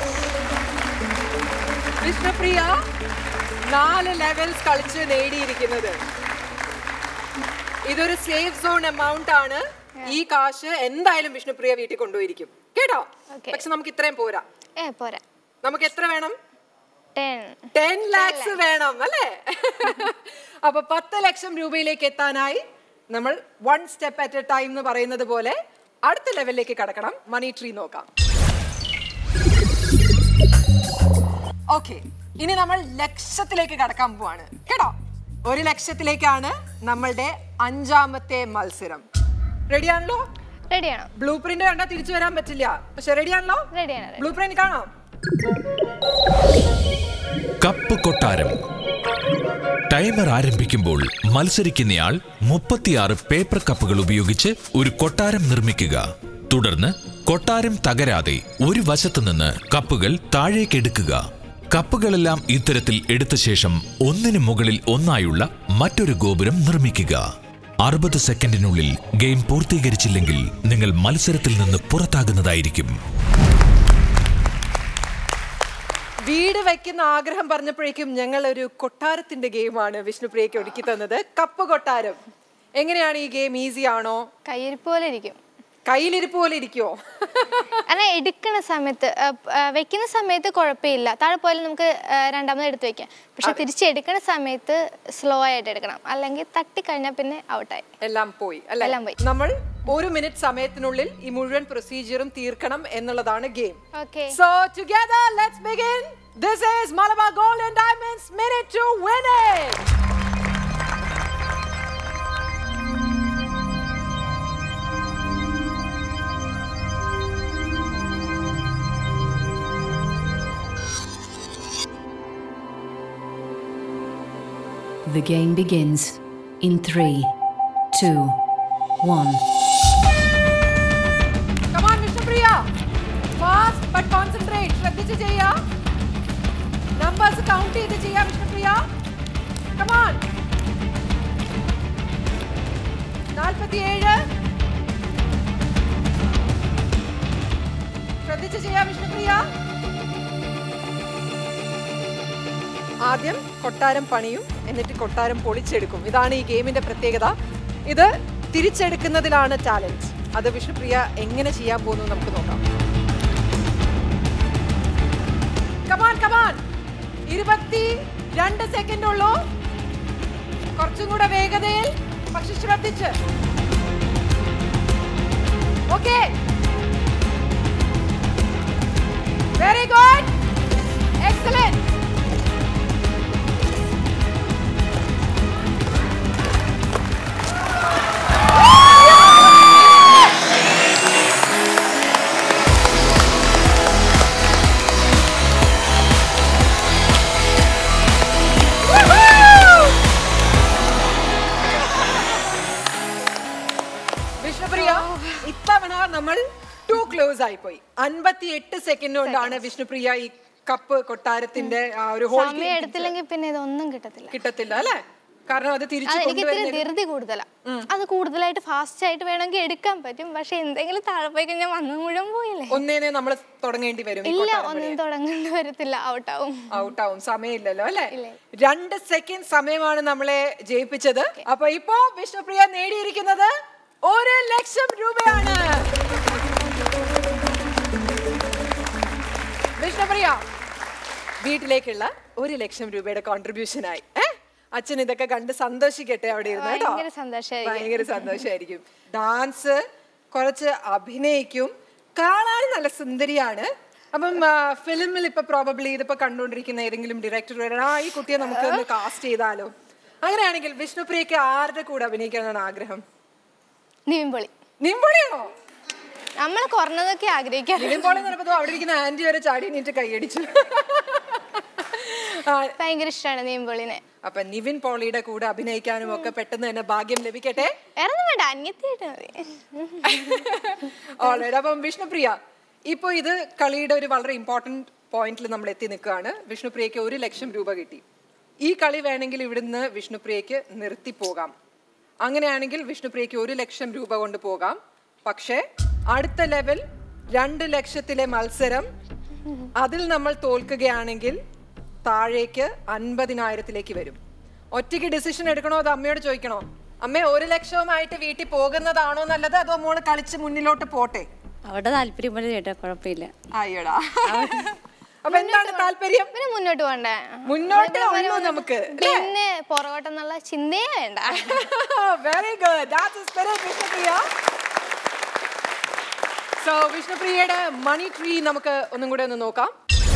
വിഷ്ണുപ്രിയ നാല് ലെവൽസ് കളിച്ച് നേടിയിരിക്കുന്നത് ഇതൊരു സേഫ് സോൺ എമൗണ്ട് ആണ് ഈ കാശ് എന്തായാലും വിഷ്ണുപ്രിയ വീട്ടിൽ കൊണ്ടുപോയിരിക്കും കേട്ടോ Okay. പക്ഷെ നമുക്ക് ഇത്രയും പോരാ ഏ പോരാ നമുക്ക് എത്ര വേണം ടെൻ ടെൻ ലാക്സ് വേണം അല്ലേ അപ്പൊ പത്ത് ലക്ഷം രൂപയിലേക്ക് എത്താനായി നമ്മൾ one step at a time എന്ന് പറയുന്നത് പോലെ അടുത്ത ലെവലിലേക്ക് കടക്കണം മണി ട്രീ നോക്കാം ഓക്കെ ഇനി നമ്മൾ ലക്ഷത്തിലേക്ക് കടക്കാൻ പോവാണ് കേട്ടോ ഒരു ലക്ഷത്തിലേക്കാണ് നമ്മളുടെ അഞ്ചാമത്തെ മത്സരം റെഡിയാണല്ലോ റെഡിയാണോ ബ്ലൂ പ്രിന്റ് കണ്ടാൽ തിരിച്ചു വരാൻ പറ്റില്ല പക്ഷെ റെഡിയാണല്ലോ റെഡിയാണ് ബ്ലൂ പ്രിന്റ് കാണാം കപ്പ് കൊട്ടാരം ടൈമർ ആരംഭിക്കുമ്പോൾ മത്സരിക്കുന്നയാൾ മുപ്പത്തിയാറ് പേപ്പർ കപ്പുകൾ ഉപയോഗിച്ച് ഒരു കൊട്ടാരം നിർമ്മിക്കുക തുടർന്ന് കൊട്ടാരം തകരാതെ ഒരു വശത്തു നിന്ന് കപ്പുകൾ താഴേക്കെടുക്കുക കപ്പുകളെല്ലാം ഇത്തരത്തിൽ എടുത്ത ശേഷം ഒന്നിനു മുകളിൽ ഒന്നായുള്ള മറ്റൊരു ഗോപുരം നിർമ്മിക്കുക അറുപത് സെക്കൻഡിനുള്ളിൽ ഗെയിം പൂർത്തീകരിച്ചില്ലെങ്കിൽ നിങ്ങൾ മത്സരത്തിൽ നിന്ന് പുറത്താകുന്നതായിരിക്കും വീട് വെക്കുന്ന ആഗ്രഹം പറഞ്ഞപ്പോഴേക്കും ഞങ്ങൾ ഒരു കൊട്ടാരത്തിന്റെ ഗെയിമാണ് വിഷ്ണുപ്രിയയ്ക്ക് ഒരുക്കി തന്നത് കപ്പ് കൊട്ടാരം എങ്ങനെയാണ് ഈ ഗെയിം ഈസി ആണോ കയ്യിരിപ്പ് പോലെ ഇരിക്കും കയ്യിലിരിപ്പ് പോലെ ഇരിക്കുമോ അല്ല എടുക്കുന്ന സമയത്ത് ആ, ആ, വെക്കുന്ന സമയത്ത് കുഴപ്പമില്ല താഴെ പോയാലും നമുക്ക് ആ, രണ്ടാമത് എടുത്ത് വെക്കാം പക്ഷെ തിരിച്ചെടുക്കുന്ന സമയത്ത് സ്ലോ ആയിട്ട് എടുക്കണം അല്ലെങ്കിൽ തട്ടിക്കഴിഞ്ഞാൽ പിന്നെ ഔട്ടായി എല്ലാം പോയി അല്ലെ എല്ലാം പോയി. നമ്മൾ ഒരു മിനിറ്റ് സമയത്തിനുള്ളിൽ ഈ മുഴുവൻ പ്രൊസീജിയറും തീർക്കണം എന്നുള്ളതാണ് game okay So together, let's begin. This is Malabar Gold and Diamonds Minute to Win It. The game begins in three, two, one. Come on, Vishnupriya. Fast but concentrate. ശ്രദ്ധിച്ച് ചെയ്യാ നമ്പേഴ്സ് കൗണ്ട് ചെയ്ത് ചെയ്യാ Vishnupriya Come on. നാൽപ്പത്തിയേഴ് ശ്രദ്ധിച്ച് ചെയ്യാ വിഷ്ണുപ്രിയ ആദ്യം കൊട്ടാരം പണിയും എന്നിട്ട് കൊട്ടാരം പൊളിച്ചെടുക്കും ഇതാണ് ഈ ഗെയിമിന്റെ പ്രത്യേകത ഇത് തിരിച്ചെടുക്കുന്നതിലാണ് ടാലന്റ് അത് വിഷ്ണുപ്രിയ എങ്ങനെ ചെയ്യാൻ പോകുന്നു നമുക്ക് നോക്കാം കമാൻ കമാൻ ഇരുപത്തി രണ്ട് സെക്കൻഡ് ഉള്ളൂ കുറച്ചും കൂടെ വേഗതയിൽ പക്ഷെ ശ്രദ്ധിച്ച് ഓക്കെ വെരി ഗുഡ് എക്സലന്റ് അൻപത്തി എട്ട് സെക്കൻഡ് കൊണ്ടാണ് വിഷ്ണുപ്രിയ ഈ കപ്പ് കൊട്ടാരത്തിന്റെ ആ ഒരു ഹോൾ സമയം എടുത്തില്ലെങ്കിൽ പിന്നെ ഇതൊന്നും കിട്ടത്തില്ല കിട്ടത്തില്ല അല്ലേ കാരണം അത് തിരിച്ചു അത് എനിക്ക് ഇത്തിരി കൊണ്ടുവരുന്ന ധൃതി കൂടുതലാ അത് കൂടുതലായിട്ട് ഫാസ്റ്റ് ആയിട്ട് വേണമെങ്കിൽ എടുക്കാൻ പറ്റും പക്ഷെ എന്തെങ്കിലും താഴെ പോയി കഴിഞ്ഞാൽ വന്ന് മുഴുവൻ പോയില്ലേ ഒന്നേനെ നമ്മൾ തുടങ്ങേണ്ടി വരും ഈ ഇല്ല കൊട്ടാരം ഒന്നും തുടങ്ങേണ്ടി വരത്തില്ല ഔട്ടാവും ഔട്ട് ആവും സമയമില്ലല്ലോ അല്ലെ രണ്ട് സെക്കൻഡ് സമയമാണ് നമ്മളെ ജയിപ്പിച്ചത് അപ്പൊ ഇപ്പോ വിഷ്ണുപ്രിയ നേടിയിരിക്കുന്നത് ഒരു ലക്ഷം രൂപയാണ് വിഷ്ണുപ്രിയ വീട്ടിലേക്കുള്ള ഒരു ലക്ഷം രൂപയുടെ കോൺട്രിബ്യൂഷൻ ആയി ഏ അച്ഛൻ ഇതൊക്കെ കണ്ട് സന്തോഷിക്കട്ടെ അവിടെ ഇരുന്ന് കേട്ടോ ഭയങ്കര സന്തോഷമായിരിക്കും. ഭയങ്കര സന്തോഷമായിരിക്കും ഡാൻസ് കുറച്ച് അഭിനയിക്കും കാണാൻ നല്ല സുന്ദരിയാണ് അപ്പം ഫിലിമിൽ ഇപ്പൊ പ്രോബബ്ലി ഇതിപ്പോ കണ്ടുകൊണ്ടിരിക്കുന്ന ഏതെങ്കിലും ഡയറക്ടർ ആ ഈ കുട്ടിയെ നമുക്ക് ഒന്ന് കാസ്റ്റ് ചെയ്താലോ അങ്ങനെയാണെങ്കിൽ വിഷ്ണുപ്രിയക്ക് ആരുടെ കൂടെ അഭിനയിക്കാനാണ് ആഗ്രഹം നിവിൻപൊളി നിമ്പോളിയാണോ നമ്മൾ കുറഞ്ഞതൊക്കെ ആഗ്രഹിക്കാം നിമ്പോളി എന്ന് പറഞ്ഞപ്പോ അവിടെ ഇരിക്കുന്ന ആന്റി വരെ ചാടി നീറ്റ് കൈയടിച്ചു ആ, ഭയങ്കര ഇഷ്ടമാണ് നിവിൻപൊളിനെ അപ്പൊ നിവിൻ പോളിയുടെ കൂടെ അഭിനയിക്കാനും ഒക്കെ പെട്ടെന്ന് തന്നെ ഭാഗ്യം ലഭിക്കട്ടെ വേറെ ഒന്നും വേണ്ട അന്യത്തിയായിട്ട് മതി ഓൾറൈറ്റ് അപ്പം വിഷ്ണുപ്രിയ ഇപ്പൊ ഇത് കളിയുടെ ഒരു വളരെ ഇമ്പോർട്ടന്റ് പോയിന്റിൽ നമ്മൾ എത്തി നിൽക്കുകയാണ് വിഷ്ണുപ്രിയക്ക് ഒരു ലക്ഷം രൂപ കിട്ടി ഈ കളി വേണമെങ്കിൽ ഇവിടുന്ന് വിഷ്ണുപ്രിയക്ക് നിർത്തി പോകാം അങ്ങനെയാണെങ്കിൽ വിഷ്ണുപ്രിയക്ക് ഒരു ലക്ഷം രൂപ കൊണ്ട് പോകാം പക്ഷേ അടുത്ത ലെവൽ രണ്ട് ലക്ഷത്തിലെ മത്സരം അതിൽ നമ്മൾ തോൽക്കുകയാണെങ്കിൽ താഴേക്ക് അൻപതിനായിരത്തിലേക്ക് വരും ഒറ്റയ്ക്ക് ഡിസിഷൻ എടുക്കണോ അത് അമ്മയോട് ചോദിക്കണോ അമ്മ ഒരു ലക്ഷവുമായിട്ട് വീട്ടിൽ പോകുന്നതാണോ നല്ലത് അതോ മോള് കളിച്ച് മുന്നിലോട്ട് പോട്ടെ അവിടെ താല്പര്യം പോലെ ചേട്ടാ കുഴപ്പമില്ല അയ്യടാ അപ്പൊ എന്താണ് താല്പര്യം പിന്നെ മുന്നോട്ട് പോണ്ടേ മുന്നോട്ടേ ഉള്ളൂ നമുക്ക് പിന്നെ പുറകോട്ടെന്നുള്ള ചിന്തയേ വേണ്ട very good that's spirit Vishnupriya so വിഷ്ണുപ്രിയയുടെ മണി ട്രീ നമുക്ക് ഒന്നും കൂടെ ഒന്ന് നോക്കാം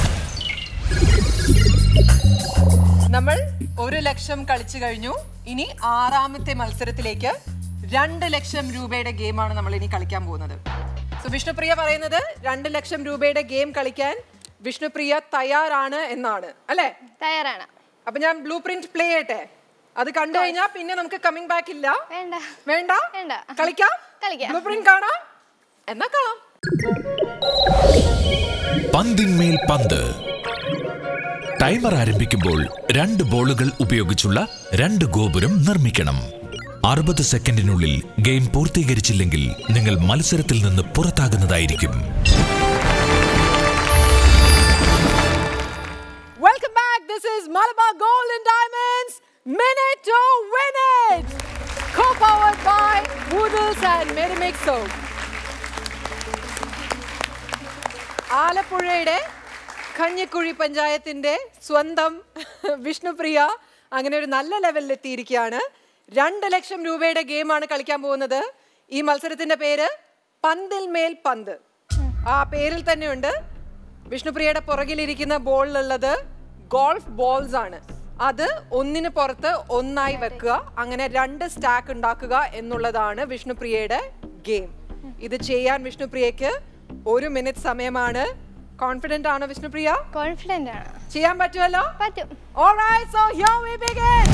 നമ്മൾ ഒരു ലക്ഷം കളിച്ചു കഴിഞ്ഞു ഇനി ആറാമത്തെ മത്സരത്തിലേക്ക് രണ്ട് ലക്ഷം രൂപയുടെ ഗെയിമാണ് നമ്മൾ ഇനി കളിക്കാൻ പോകുന്നത് സോ വിഷ്ണുപ്രിയ പറയുന്നത് രണ്ട് ലക്ഷം രൂപയുടെ ഗെയിം കളിക്കാൻ വിഷ്ണുപ്രിയ തയ്യാറാണ് എന്നാണ് അല്ലേ തയ്യാറാണ് അപ്പൊ ഞാൻ ബ്ലൂ പ്രിന്റ് പ്ലേ ചെയ്യട്ടെ അത് കണ്ടു കഴിഞ്ഞാൽ പിന്നെ നമുക്ക് കമ്മിങ് ബാക്ക് ഇല്ല വേണ്ട വേണ്ട വേണ്ട. കളിക്കാം കളിക്കാം. ബ്ലൂ പ്രിന്റ് കാണാം എന്നാ കാണാം പന്തിന്മേൽ പന്ത് ടൈമർ ആരംഭിക്കുമ്പോൾ രണ്ട് ബോളുകൾ ഉപയോഗിച്ചുള്ള രണ്ട് ഗോപുരം നിർമ്മിക്കണം അറുപത് സെക്കൻഡിനുള്ളിൽ ഗെയിം പൂർത്തീകരിച്ചില്ലെങ്കിൽ നിങ്ങൾ മത്സരത്തിൽ നിന്ന് പുറത്താകുന്നതായിരിക്കും welcome back this is Malabar gold and diamonds minute to win it co-powered by Noodles and Merimix soap. ആലപ്പുഴയുടെ കഞ്ഞിക്കുഴി പഞ്ചായത്തിന്റെ സ്വന്തം വിഷ്ണുപ്രിയ അങ്ങനെ ഒരു നല്ല ലെവലിൽ എത്തിയിരിക്കുകയാണ് രണ്ട് ലക്ഷം രൂപയുടെ ഗെയിമാണ് കളിക്കാൻ പോകുന്നത് ഈ മത്സരത്തിന്റെ പേര് പന്തിൽ മേൽ പന്ത് ആ പേരിൽ തന്നെയുണ്ട് വിഷ്ണുപ്രിയയുടെ പുറകിലിരിക്കുന്ന ബോളിലുള്ളത് ഗോൾഫ് ബോൾസ് ആണ് അത് ഒന്നിന് പുറത്ത് ഒന്നായി വെക്കുക അങ്ങനെ രണ്ട് സ്റ്റാക്ക് ഉണ്ടാക്കുക എന്നുള്ളതാണ് വിഷ്ണുപ്രിയയുടെ ഗെയിം ഇത് ചെയ്യാൻ വിഷ്ണുപ്രിയക്ക് ഒരു മിനിറ്റ് സമയമാണ് കോൺഫിഡന്റ് ആണോ വിഷ്ണുപ്രിയ കോൺഫിഡന്റ് ആണ് ചെയ്യാൻ പറ്റുമല്ലോ പറ്റും Alright, so here we begin.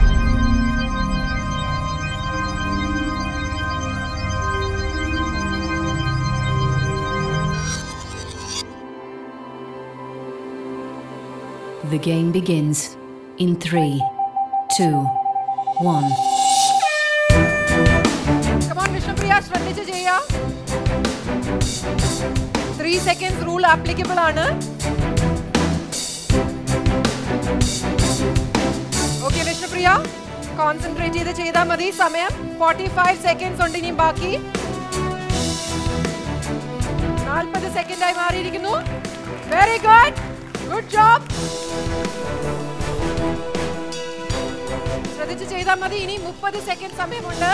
The game begins in three, two, one. Come on, Vishnupriya, ശ്രദ്ധിച്ച് ചെയ്യാം ത്രീ സെക്കൻഡ്സ് റൂൾ ആപ്ലിക്കബിൾ ആണ് ഓക്കെ വിഷ്ണുപ്രിയ കോൺസെൻട്രേറ്റ് ചെയ്ത് ചെയ്താൽ മതി സമയം ഫോർട്ടി ഫൈവ് സെക്കൻഡ്സ് ഉണ്ട് ഇനിയും ബാക്കി നാൽപ്പത് സെക്കൻഡായി മാറിയിരിക്കുന്നു വെരി ഗുഡ് ഗുഡ് ജോബ് ശ്രദ്ധിച്ച് ചെയ്താൽ മതി ഇനി മുപ്പത് സെക്കൻഡ് സമയമുണ്ട്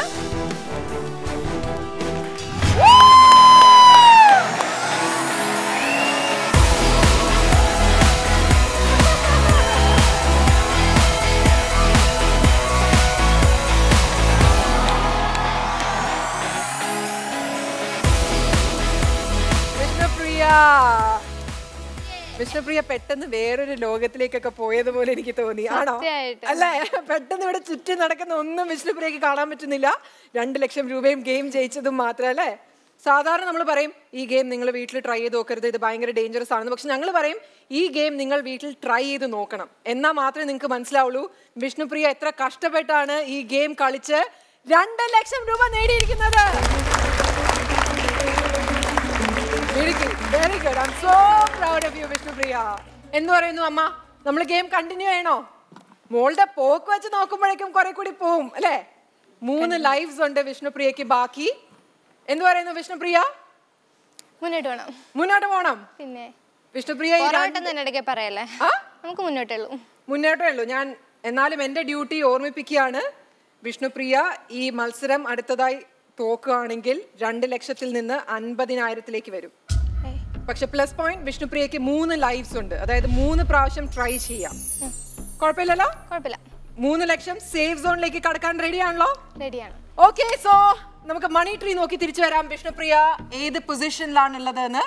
വിഷ്ണുപ്രിയ വിഷ്ണുപ്രിയ പെട്ടെന്ന് വേറൊരു ലോകത്തിലേക്കൊക്കെ പോയതുപോലെ എനിക്ക് തോന്നി ആണോ സത്യമായിട്ടും. അല്ലേ പെട്ടെന്ന് ഇവിടെ ചുറ്റും നടക്കുന്ന ഒന്നും വിഷ്ണുപ്രിയക്ക് കാണാൻ പറ്റുന്നില്ല രണ്ട് ലക്ഷം രൂപയും ഗെയിം ജയിച്ചതും മാത്രം അല്ലേ സാധാരണ നമ്മൾ പറയും ഈ ഗെയിം നിങ്ങൾ വീട്ടിൽ ട്രൈ ചെയ്ത് നോക്കരുത് ഇത് ഭയങ്കര ഡേഞ്ചറസ് ആണെന്ന് പക്ഷെ ഞങ്ങൾ പറയും ഈ ഗെയിം നിങ്ങൾ വീട്ടിൽ ട്രൈ ചെയ്ത് നോക്കണം എന്നാൽ മാത്രമേ നിങ്ങൾക്ക് മനസ്സിലാവുള്ളൂ വിഷ്ണുപ്രിയ എത്ര കഷ്ടപ്പെട്ടാണ് ഈ ഗെയിം കളിച്ച് രണ്ട് ലക്ഷം രൂപ നേടിയിരിക്കുന്നത് very good I so proud of you Vishnupriya എന്ന് പറയുന്നു അമ്മ നമ്മൾ ഗെയിം കണ്ടിന്യൂ ചെയ്യണോ മോളുടെ പോക്ക് വെച്ച് നോക്കുമ്പോഴേക്കും കുറെ കൂടി പോവും അല്ലേ മൂന്ന് ലൈഫ്സ് ഉണ്ട് വിഷ്ണുപ്രിയക്ക് ബാക്കി എന്ത് പറയുന്നു വിഷ്ണുപ്രിയ മുന്നോട്ട് വേണം മുന്നോട്ട് പോണം പിന്നെ വിഷ്ണുപ്രിയ ഈ പുറകോട്ടം രണ്ട്- തന്നെ ഇടയ്ക്ക് പറയല്ലേ ആ? നമുക്ക് മുന്നോട്ടേ ഉള്ളൂ മുന്നേറ്റേ ഉള്ളൂ ഞാൻ എന്നാലും എൻ്റെ ഡ്യൂട്ടി ഓർമ്മിപ്പിക്കുകയാണ് വിഷ്ണുപ്രിയ ഈ മത്സരം അടുത്തതായി തോക്കുകയാണെങ്കിൽ രണ്ട് ലക്ഷത്തിൽ നിന്ന് അൻപതിനായിരത്തിലേക്ക് വരും പക്ഷെ പ്ലസ് പോയിന്റ് വിഷ്ണുപ്രിയക്ക് മൂന്ന് ലൈഫ്സ് ഉണ്ട് അതായത് മൂന്ന് പ്രാവശ്യം ട്രൈ ചെയ്യാം കുഴപ്പമില്ലല്ലോ കുഴപ്പമില്ല മൂന്ന് ലക്ഷം സേഫ് സോണിലേക്ക് കടക്കാൻ റെഡി ആണല്ലോ റെഡിയാണ് ഓക്കെ സോ നമുക്ക് മണി ട്രീ നോക്കി തിരിച്ചു വരാം വിഷ്ണുപ്രിയ ഏത് പൊസിഷനിലാണുള്ളത് എന്ന്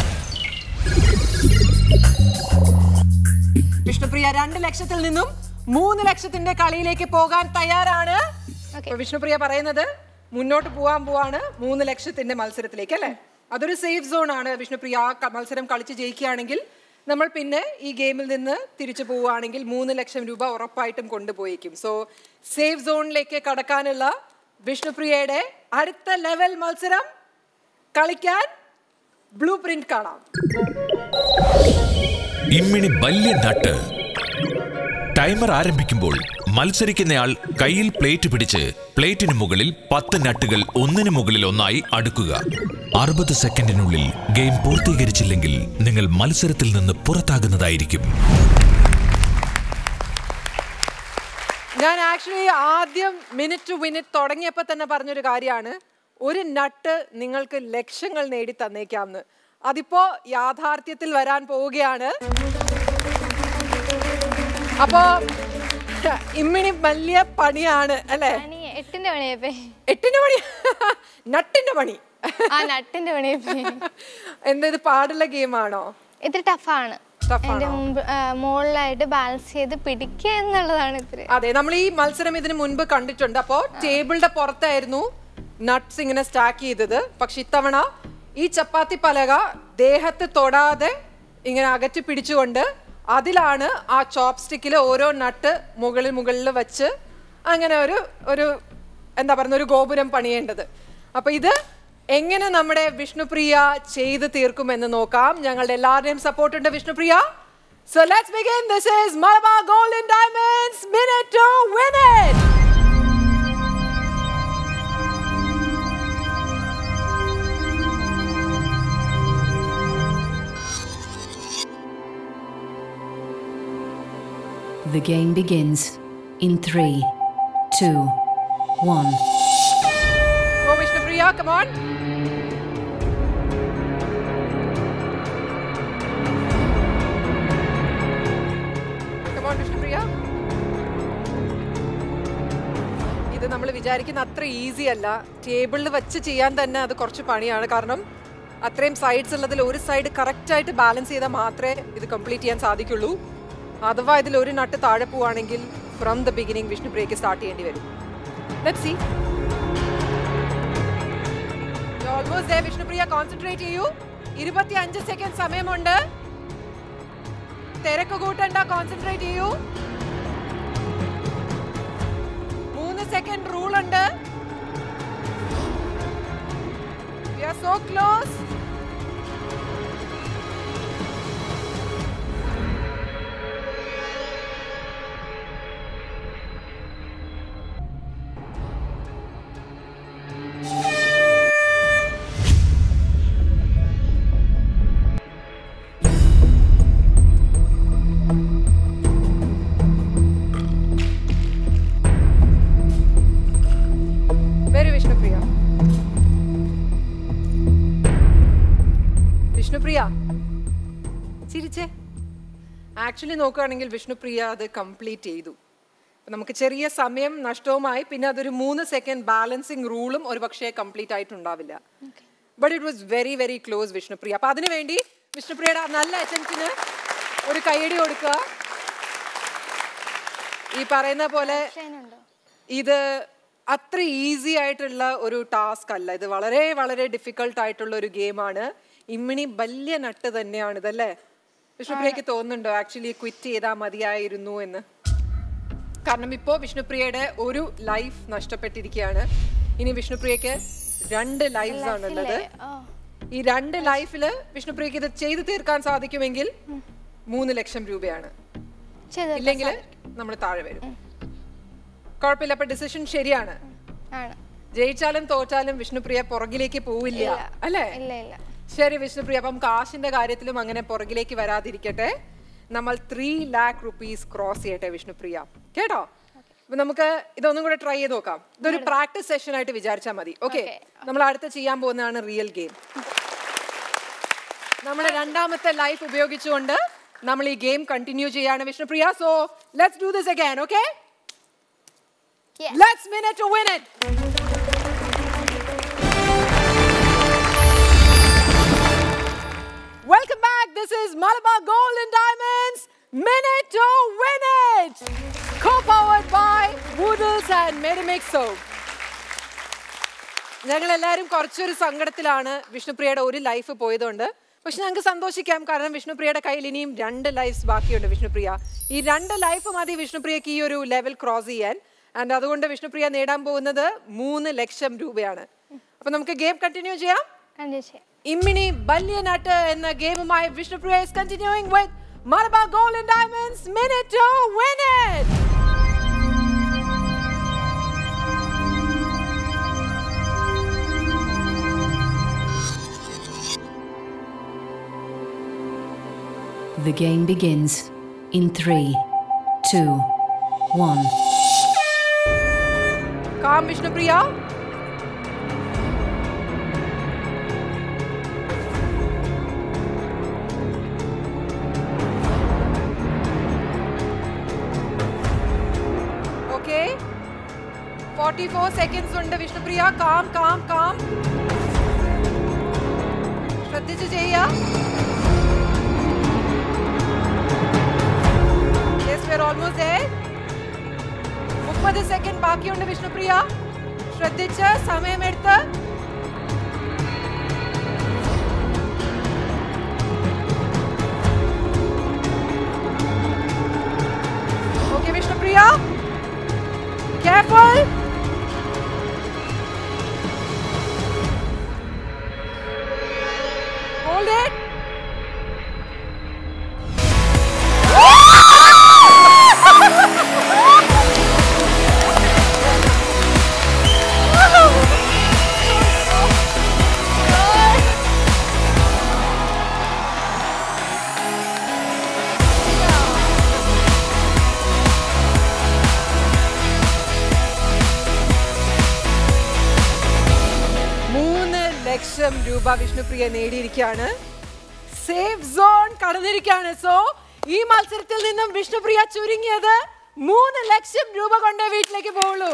വിഷ്ണുപ്രിയ രണ്ട് ലക്ഷത്തിൽ നിന്നും മൂന്ന് ലക്ഷത്തിന്റെ കളിയിലേക്ക് പോകാൻ തയ്യാറാണ് അപ്പൊ വിഷ്ണുപ്രിയ പറയുന്നത് മുന്നോട്ട് പോവാൻ പോവാണ് മൂന്ന് ലക്ഷത്തിന്റെ മത്സരത്തിലേക്ക് അല്ലേ അതൊരു സേഫ് സോൺ ആണ് വിഷ്ണുപ്രിയ ആ ക- മത്സരം കളിച്ച് ജയിക്കുകയാണെങ്കിൽ നമ്മൾ പിന്നെ ഈ ഗെയിമിൽ നിന്ന് തിരിച്ചു പോവുകയാണെങ്കിൽ മൂന്ന് ലക്ഷം രൂപ ഉറപ്പായിട്ടും കൊണ്ടുപോയേക്കും സോ സേഫ് സോണിലേക്ക് കടക്കാനുള്ള വിഷ്ണുപ്രിയയുടെ അടുത്ത ലെവൽ മത്സരം കളിക്കാൻ ബ്ലൂ പ്രിന്റ് കാണാം ഇമ്മിണി വലിയ നട്ട് ടൈമർ ആരംഭിക്കുമ്പോൾ മത്സരിക്കുന്നയാൾ കയ്യിൽ പ്ലേറ്റ് പിടിച്ച് പ്ലേറ്റിന് മുകളിൽ പത്ത് നട്ടുകൾ ഒന്നിന് മുകളിൽ ഒന്നായി അടുക്കുക അറുപത് സെക്കൻഡിനുള്ളിൽ ഗെയിം പൂർത്തീകരിച്ചില്ലെങ്കിൽ നിങ്ങൾ മത്സരത്തിൽ നിന്ന് പുറത്താകുന്നതായിരിക്കും ഞാൻ ആക്ച്വലി ആദ്യം മിനിറ്റ് ടു മിനിറ്റ് തുടങ്ങിയപ്പോൾ തന്നെ പറഞ്ഞൊരു കാര്യമാണ് ഒരു നട്ട് നിങ്ങൾക്ക് ലക്ഷങ്ങൾ നേടി തന്നേക്കാമെന്ന് അതിപ്പോ യാഥാർത്ഥ്യത്തിൽ വരാൻ പോവുകയാണ് അപ്പോ ഇമ്മിണി വലിയ പണിയാണ് അല്ലേ പണി എട്ടിന്റെ പണിയപ്പേ എട്ടിന്റെ പണി നട്ടിന്റെ പണി ആ നട്ടിന്റെ പണിയപ്പേ എന്താ ഇത് പാടുള്ള ഗെയിമാണോ ഇത്തിരി ടഫാണ് Tough എന്റെ മുമ്പ് ആ, മുകളിലായിട്ട് ബാലൻസ് ചെയ്ത് പിടിക്കുക എന്നുള്ളതാണ് ഇത്തിരി അതെ നമ്മൾ ഈ മത്സരം ഇതിന് മുൻപ് കണ്ടിട്ടുണ്ട് അപ്പോ ടേബിളിന്റെ പുറത്തായിരുന്നു നട്ട്സ് ഇങ്ങനെ സ്റ്റാക്ക് ചെയ്തത് പക്ഷെ ഇത്തവണ ഈ ചപ്പാത്തി പലക ദേഹത്ത് തൊടാതെ ഇങ്ങനെ അകറ്റി പിടിച്ചുകൊണ്ട് അതിലാണ് ആ ചോപ്പ് സ്റ്റിക്കിൽ ഓരോ നട്ട് മുകളിൽ മുകളിൽ വെച്ച് അങ്ങനെ ഒരു ഒരു എന്താ പറയുന്ന ഒരു ഗോപുരം പണിയേണ്ടത് അപ്പൊ ഇത് എങ്ങനെ നമ്മുടെ വിഷ്ണുപ്രിയ ചെയ്ത് തീർക്കുമെന്ന് നോക്കാം ഞങ്ങളുടെ എല്ലാവരുടെയും സപ്പോർട്ട് ഉണ്ട് Vishnupriya So let's begin. This is Malabar Golden Diamonds Minute to Win It. The game begins in three, two, one. Go Vishnupriya, come on. Come on, Vishnupriya. ഇത് നമ്മൾ വിചാരിക്കുന്ന അത്ര ഈസി അല്ല ടേബിളിൽ വെച്ച് ചെയ്യാൻ തന്നെ അത് കുറച്ച് പണിയാണ് കാരണം അത്രയും സൈഡ്സ് ഉള്ളതിൽ ഒരു സൈഡ് കറക്റ്റ് ആയിട്ട് ബാലൻസ് ചെയ്താൽ മാത്രമേ ഇത് കംപ്ലീറ്റ് ചെയ്യാൻ സാധിക്കുള്ളൂ അഥവാ ഇതിൽ ഒരു നട്ട് താഴെ പോവുകയാണെങ്കിൽ from the beginning Vishnu break start ചെയ്യേണ്ടി വരും ലെറ്റ് സി ഓൾമോസ്റ്റ് ദേ വിഷ്ണുപ്രിയ കോൺസെൻട്രേറ്റ് ചെയ്യൂ ഇരുപത്തി അഞ്ച് സെക്കൻഡ് സമയമുണ്ട് തിരക്ക് കൂട്ടണ്ട കോൺസെൻട്രേറ്റ് ചെയ്യൂ മൂന്ന് സെക്കൻഡ് റൂൾ ഉണ്ട് we are so close very Vishnupriya Vishnupriya ചിരിച്ചേ ആക്ച്വലി നോക്കുകയാണെങ്കിൽ വിഷ്ണുപ്രിയ അത് കംപ്ലീറ്റ് ചെയ്തു അപ്പൊ നമുക്ക് ചെറിയ സമയം നഷ്ടവുമായി പിന്നെ അതൊരു മൂന്ന് സെക്കൻഡ് ബാലൻസിങ് റൂളും ഒരു പക്ഷേ കംപ്ലീറ്റ് ആയിട്ടുണ്ടാവില്ല but it was very very close Vishnupriya അപ്പൊ അതിനുവേണ്ടി വിഷ്ണുപ്രിയയുടെ ആ നല്ല അറ്റംപ്റ്റിന് ഒരു കൈയടി കൊടുക്കുക ഈ പറയുന്ന പോലെ ഇത് അത്ര ഈസി ആയിട്ടുള്ള ഒരു ടാസ്ക് അല്ല ഇത് വളരെ വളരെ ഡിഫിക്കൾട്ട് ആയിട്ടുള്ള ഒരു ഗെയിമാണ് ഇമ്മിണി വലിയ നട്ട് തന്നെയാണ് ഇതല്ലേ വിഷ്ണുപ്രിയക്ക് തോന്നുന്നുണ്ടോ ആക്ച്വലി ക്വിറ്റ് ചെയ്താൽ മതിയായിരുന്നു എന്ന് കാരണം ഇപ്പോൾ വിഷ്ണുപ്രിയയുടെ ഒരു ലൈഫ് നഷ്ടപ്പെട്ടിരിക്കുകയാണ് ഇനി വിഷ്ണുപ്രിയക്ക് രണ്ട് ലൈഫ്സ് ആണുള്ളത് ഈ രണ്ട് ലൈഫിൽ വിഷ്ണുപ്രിയക്ക് ഇത് ചെയ്തു തീർക്കാൻ സാധിക്കുമെങ്കിൽ മൂന്ന് ലക്ഷം രൂപയാണ് ചെയ്ത് ഇല്ലെങ്കിൽ നമ്മൾ താഴെ വരും കുഴപ്പമില്ല അപ്പൊ ഡിസിഷൻ ശരിയാണ് ആണ് ജയിച്ചാലും തോറ്റാലും വിഷ്ണുപ്രിയ പുറകിലേക്ക് പോവില്ല അല്ലേ ഇല്ല ഇല്ല ശരി വിഷ്ണുപ്രിയ അപ്പം കാശിന്റെ കാര്യത്തിലും അങ്ങനെ പുറകിലേക്ക് വരാതിരിക്കട്ടെ നമ്മൾ ത്രീ ലാക്ക് റുപ്പീസ് ക്രോസ് ചെയ്യട്ടെ വിഷ്ണുപ്രിയ കേട്ടോ അപ്പൊ നമുക്ക് ഇതൊന്നും കൂടെ ട്രൈ ചെയ്ത് നോക്കാം ഇതൊരു പ്രാക്ടീസ് സെഷൻ ആയിട്ട് വിചാരിച്ചാൽ മതി ഓക്കെ നമ്മൾ അടുത്ത് ചെയ്യാൻ പോകുന്നതാണ് റിയൽ ഗെയിം നമ്മുടെ രണ്ടാമത്തെ ലൈഫ് ഉപയോഗിച്ചുകൊണ്ട് നമ്മൾ ഈ ഗെയിം കണ്ടിന്യൂ ചെയ്യാണ് Vishnupriya so let's do this again okay Yes. Let's minute to win it Welcome back. This is Malabar Gold and Diamonds Minute to Win It. Co-powered by Woodles and Medimix Soap. ഞങ്ങൾ എല്ലാവരും കുറച്ചൊരു സങ്കടത്തിലാണ് വിഷ്ണുപ്രിയയുടെ ഒരു life പോയതുകൊണ്ട് പക്ഷെ ഞങ്ങൾക്ക് സന്തോഷിക്കാം കാരണം വിഷ്ണുപ്രിയയുടെ കയ്യിൽ ഇനിയും രണ്ട് ലൈഫ്സ് ബാക്കിയുണ്ട് വിഷ്ണുപ്രിയ ഈ രണ്ട് ലൈഫ് മതി വിഷ്ണുപ്രിയക്ക് ഈ ഒരു ലെവൽ ക്രോസ് ചെയ്യാൻ ആൻഡ് അതുകൊണ്ട് വിഷ്ണുപ്രിയ നേടാൻ പോകുന്നത് മൂന്ന് ലക്ഷം രൂപയാണ് അപ്പൊ നമുക്ക് ഗെയിം കണ്ടിന്യൂ ചെയ്യാം കണ്ടു ചെയ്യാം ഇമ്മിണി ബല്യനാട്ട് എന്ന ഗെയിമുമായി Vishnupriya is continuing with Malabar Gold and Diamonds Minute to Win It. The game begins in three, two, one. Calm Vishnupriya. Okay. 44 seconds ഉണ്ട് വിഷ്ണുപ്രിയ കാം കാം കാം ശ്രദ്ധിച്ച് ചെയ്യുക Yes, we're almost there. മുപ്പത് second ബാക്കിയുണ്ട് വിഷ്ണുപ്രിയ ശ്രദ്ധിച്ച് സമയമെടുത്ത് okay Vishnupriya careful hold it മൂന്ന് ലക്ഷം രൂപ വിഷ്ണുപ്രിയ നേടിയിരിക്കുകയാണ് സേഫ് സോൺ കടന്നിരിക്കുകയാണ് സോ ഈ മത്സരത്തിൽ നിന്നും വിഷ്ണുപ്രിയ ചുരുങ്ങിയത് മൂന്ന് ലക്ഷം രൂപ കൊണ്ടേ വീട്ടിലേക്ക് പോകുള്ളൂ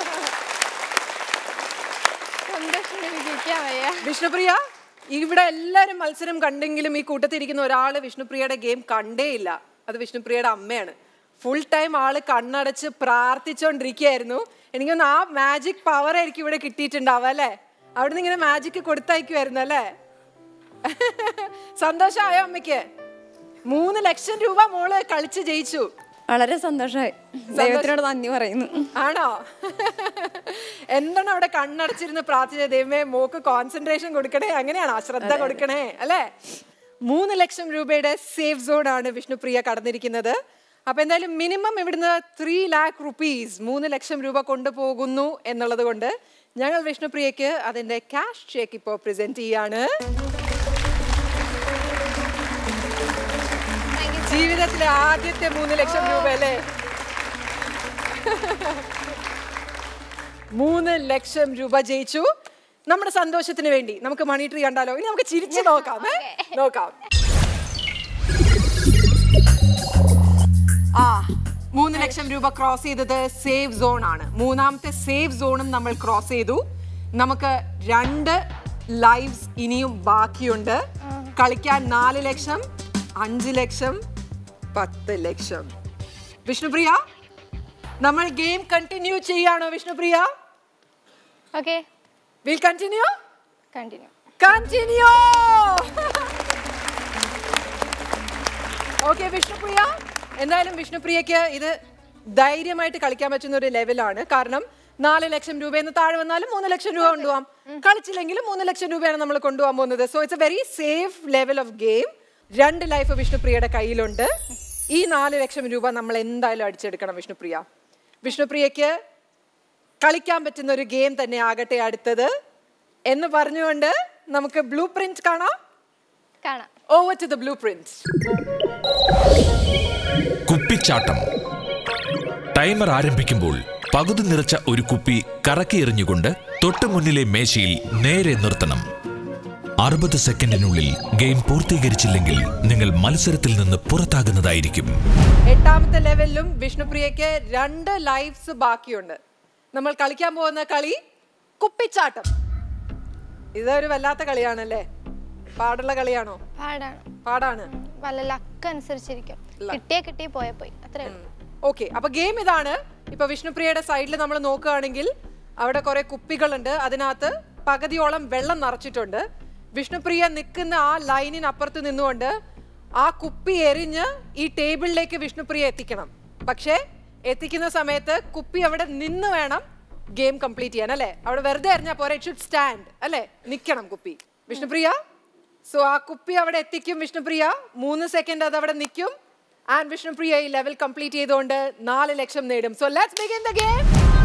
സന്തോഷം വിജയിക്കാൻ വയ്യ വിഷ്ണുപ്രിയ ഇവിടെ എല്ലാവരും മത്സരം കണ്ടെങ്കിലും ഈ കൂട്ടത്തിരിക്കുന്ന ഒരാൾ വിഷ്ണുപ്രിയയുടെ ഗെയിം കണ്ടേയില്ല അത് വിഷ്ണുപ്രിയയുടെ അമ്മയാണ് ഫുൾ ടൈം ആള് കണ്ണടച്ച് പ്രാർത്ഥിച്ചുകൊണ്ടിരിക്കുകയായിരുന്നു എനിക്കൊന്ന് ആ മാജിക് പവർ ആയിരിക്കും ഇവിടെ കിട്ടിയിട്ടുണ്ടാവുക അല്ലേ അവിടെ നിന്ന് ഇങ്ങനെ മാജിക് കൊടുത്തയക്കുമായിരുന്നു അല്ലേ സന്തോഷമായോ അമ്മയ്ക്ക് മൂന്ന് ലക്ഷം രൂപ മോള് കളിച്ച് ജയിച്ചു വളരെ സന്തോഷമായി ദൈവത്തിനോട് നന്ദി പറയുന്നു ആണോ എന്താണ് അവിടെ കണ്ണടച്ചിരുന്ന് പ്രാർത്ഥിച്ച ദൈവമേ മോക്ക് കോൺസെൻട്രേഷൻ കൊടുക്കണേ അങ്ങനെയാണോ ശ്രദ്ധ കൊടുക്കണേ അല്ലേ മൂന്ന് ലക്ഷം രൂപയുടെ സേഫ് സോൺ ആണ് വിഷ്ണുപ്രിയ കടന്നിരിക്കുന്നത് അപ്പൊ എന്തായാലും മിനിമം ഇവിടുന്ന് ത്രീ ലാക്ക് റുപ്പീസ് മൂന്ന് ലക്ഷം രൂപ കൊണ്ടുപോകുന്നു എന്നുള്ളത് കൊണ്ട് ഞങ്ങൾ വിഷ്ണുപ്രിയക്ക് അതിന്റെ ക്യാഷ് ചെക്ക് ഇപ്പോൾ പ്രസന്റ് ചെയ്യാണ് ജീവിതത്തിലെ ആദ്യത്തെ മൂന്ന് ലക്ഷം രൂപ അല്ലേ മൂന്ന് ലക്ഷം രൂപ ജയിച്ചു നമ്മുടെ സന്തോഷത്തിന് വേണ്ടി നമുക്ക് മണി ട്രീ കണ്ടാലോ ഇനി നമുക്ക് ചിരിച്ചു നോക്കാം ഏ? നോക്കാം ആ മൂന്ന് ലക്ഷം രൂപ ക്രോസ് ചെയ്തത് സേഫ് സോൺ ആണ് മൂന്നാമത്തെ സേഫ് സോണും നമ്മൾ ക്രോസ് ചെയ്തു നമുക്ക് രണ്ട് ലൈവ്സ് ഇനിയും ബാക്കിയുണ്ട് കളിക്കാൻ നാല് ലക്ഷം അഞ്ച് ലക്ഷം പത്ത് ലക്ഷം വിഷ്ണുപ്രിയ നമ്മൾ ഗെയിം കണ്ടിന്യൂ ചെയ്യാണോ Vishnupriya okay will continue continue continue okay Vishnupriya എന്തായാലും വിഷ്ണുപ്രിയക്ക് ഇത് ധൈര്യമായിട്ട് കളിക്കാൻ പറ്റുന്ന ഒരു ലെവലാണ് കാരണം നാല് ലക്ഷം രൂപയെന്ന് താഴെ വന്നാലും മൂന്ന് ലക്ഷം രൂപ കൊണ്ടുപോകാം കളിച്ചില്ലെങ്കിലും മൂന്ന് ലക്ഷം രൂപയാണ് നമ്മൾ കൊണ്ടുപോകാൻ പോകുന്നത് so it's a very safe level of game രണ്ട് ലൈഫ് വിഷ്ണുപ്രിയയുടെ കയ്യിലുണ്ട് ഈ നാല് ലക്ഷം രൂപ നമ്മൾ എന്തായാലും അടിച്ചെടുക്കണം വിഷ്ണുപ്രിയ വിഷ്ണുപ്രിയക്ക് കളിക്കാൻ പറ്റുന്ന ഒരു ഗെയിം തന്നെ ആകട്ടെ അടുത്തത് എന്ന് പറഞ്ഞുകൊണ്ട് നമുക്ക് ബ്ലൂ പ്രിന്റ് കാണാം കാണാം over to the blueprint കുപ്പിച്ചാട്ടം ടൈമർ ആരംഭിക്കുമ്പോൾ പകുതി നിറച്ച ഒരു കുപ്പി കറക്കി എറിഞ്ഞുകൊണ്ട് തൊട്ടു മുന്നിലെ മേശയിൽ നേരെ നിർത്തണം അറുപത് സെക്കൻഡിനുള്ളിൽ ഗെയിം പൂർത്തീകരിച്ചില്ലെങ്കിൽ നിങ്ങൾ മത്സരത്തിൽ നിന്ന് പുറത്താകുന്നതായിരിക്കും എട്ടാമത്തെ ലെവലിലും വിഷ്ണുപ്രിയക്ക് രണ്ട് ലൈഫ്സ് ബാക്കിയുണ്ട് നമ്മൾ കളിക്കാൻ പോകുന്ന കളി കുപ്പിച്ചാട്ടം ഇതൊരു വല്ലാത്ത കളിയാണല്ലേ പാടുള്ള കളിയാണോ പാടാണ് പാടാണ് വല്ല ലക്ക് അനുസരിച്ചിരിക്കും കിട്ടിയ കിട്ടി പോയ പോയി അത്രേ ഉള്ളൂ ഓക്കെ അപ്പൊ ഗെയിം ഇതാണ് ഇപ്പൊ വിഷ്ണുപ്രിയയുടെ സൈഡിൽ നമ്മൾ നോക്കുകയാണെങ്കിൽ അവിടെ കുറെ കുപ്പികളുണ്ട് അതിനകത്ത് പകുതിയോളം വെള്ളം നിറച്ചിട്ടുണ്ട് വിഷ്ണുപ്രിയ നിൽക്കുന്ന ആ ലൈനിനപ്പുറത്ത് നിന്നുകൊണ്ട് ആ കുപ്പി എറിഞ്ഞ് ഈ ടേബിളിലേക്ക് വിഷ്ണുപ്രിയ എത്തിക്കണം പക്ഷേ എത്തിക്കുന്ന സമയത്ത് കുപ്പി അവിടെ നിന്ന് വേണം ഗെയിം കംപ്ലീറ്റ് ചെയ്യാൻ അല്ലേ അവിടെ വെറുതെ എറിഞ്ഞാൽ പോരെ ഇറ്റ് ഷുഡ് സ്റ്റാൻഡ് അല്ലേ നിൽക്കണം കുപ്പി വിഷ്ണുപ്രിയ സോ ആ കുപ്പി അവിടെ എത്തിക്കും വിഷ്ണുപ്രിയ മൂന്ന് സെക്കൻഡ് അത് അവിടെ നിൽക്കും ആൻഡ് വിഷ്ണുപ്രിയ ഈ ലെവൽ കംപ്ലീറ്റ് ചെയ്തുകൊണ്ട് നാല് ലക്ഷം നേടും so let's begin the game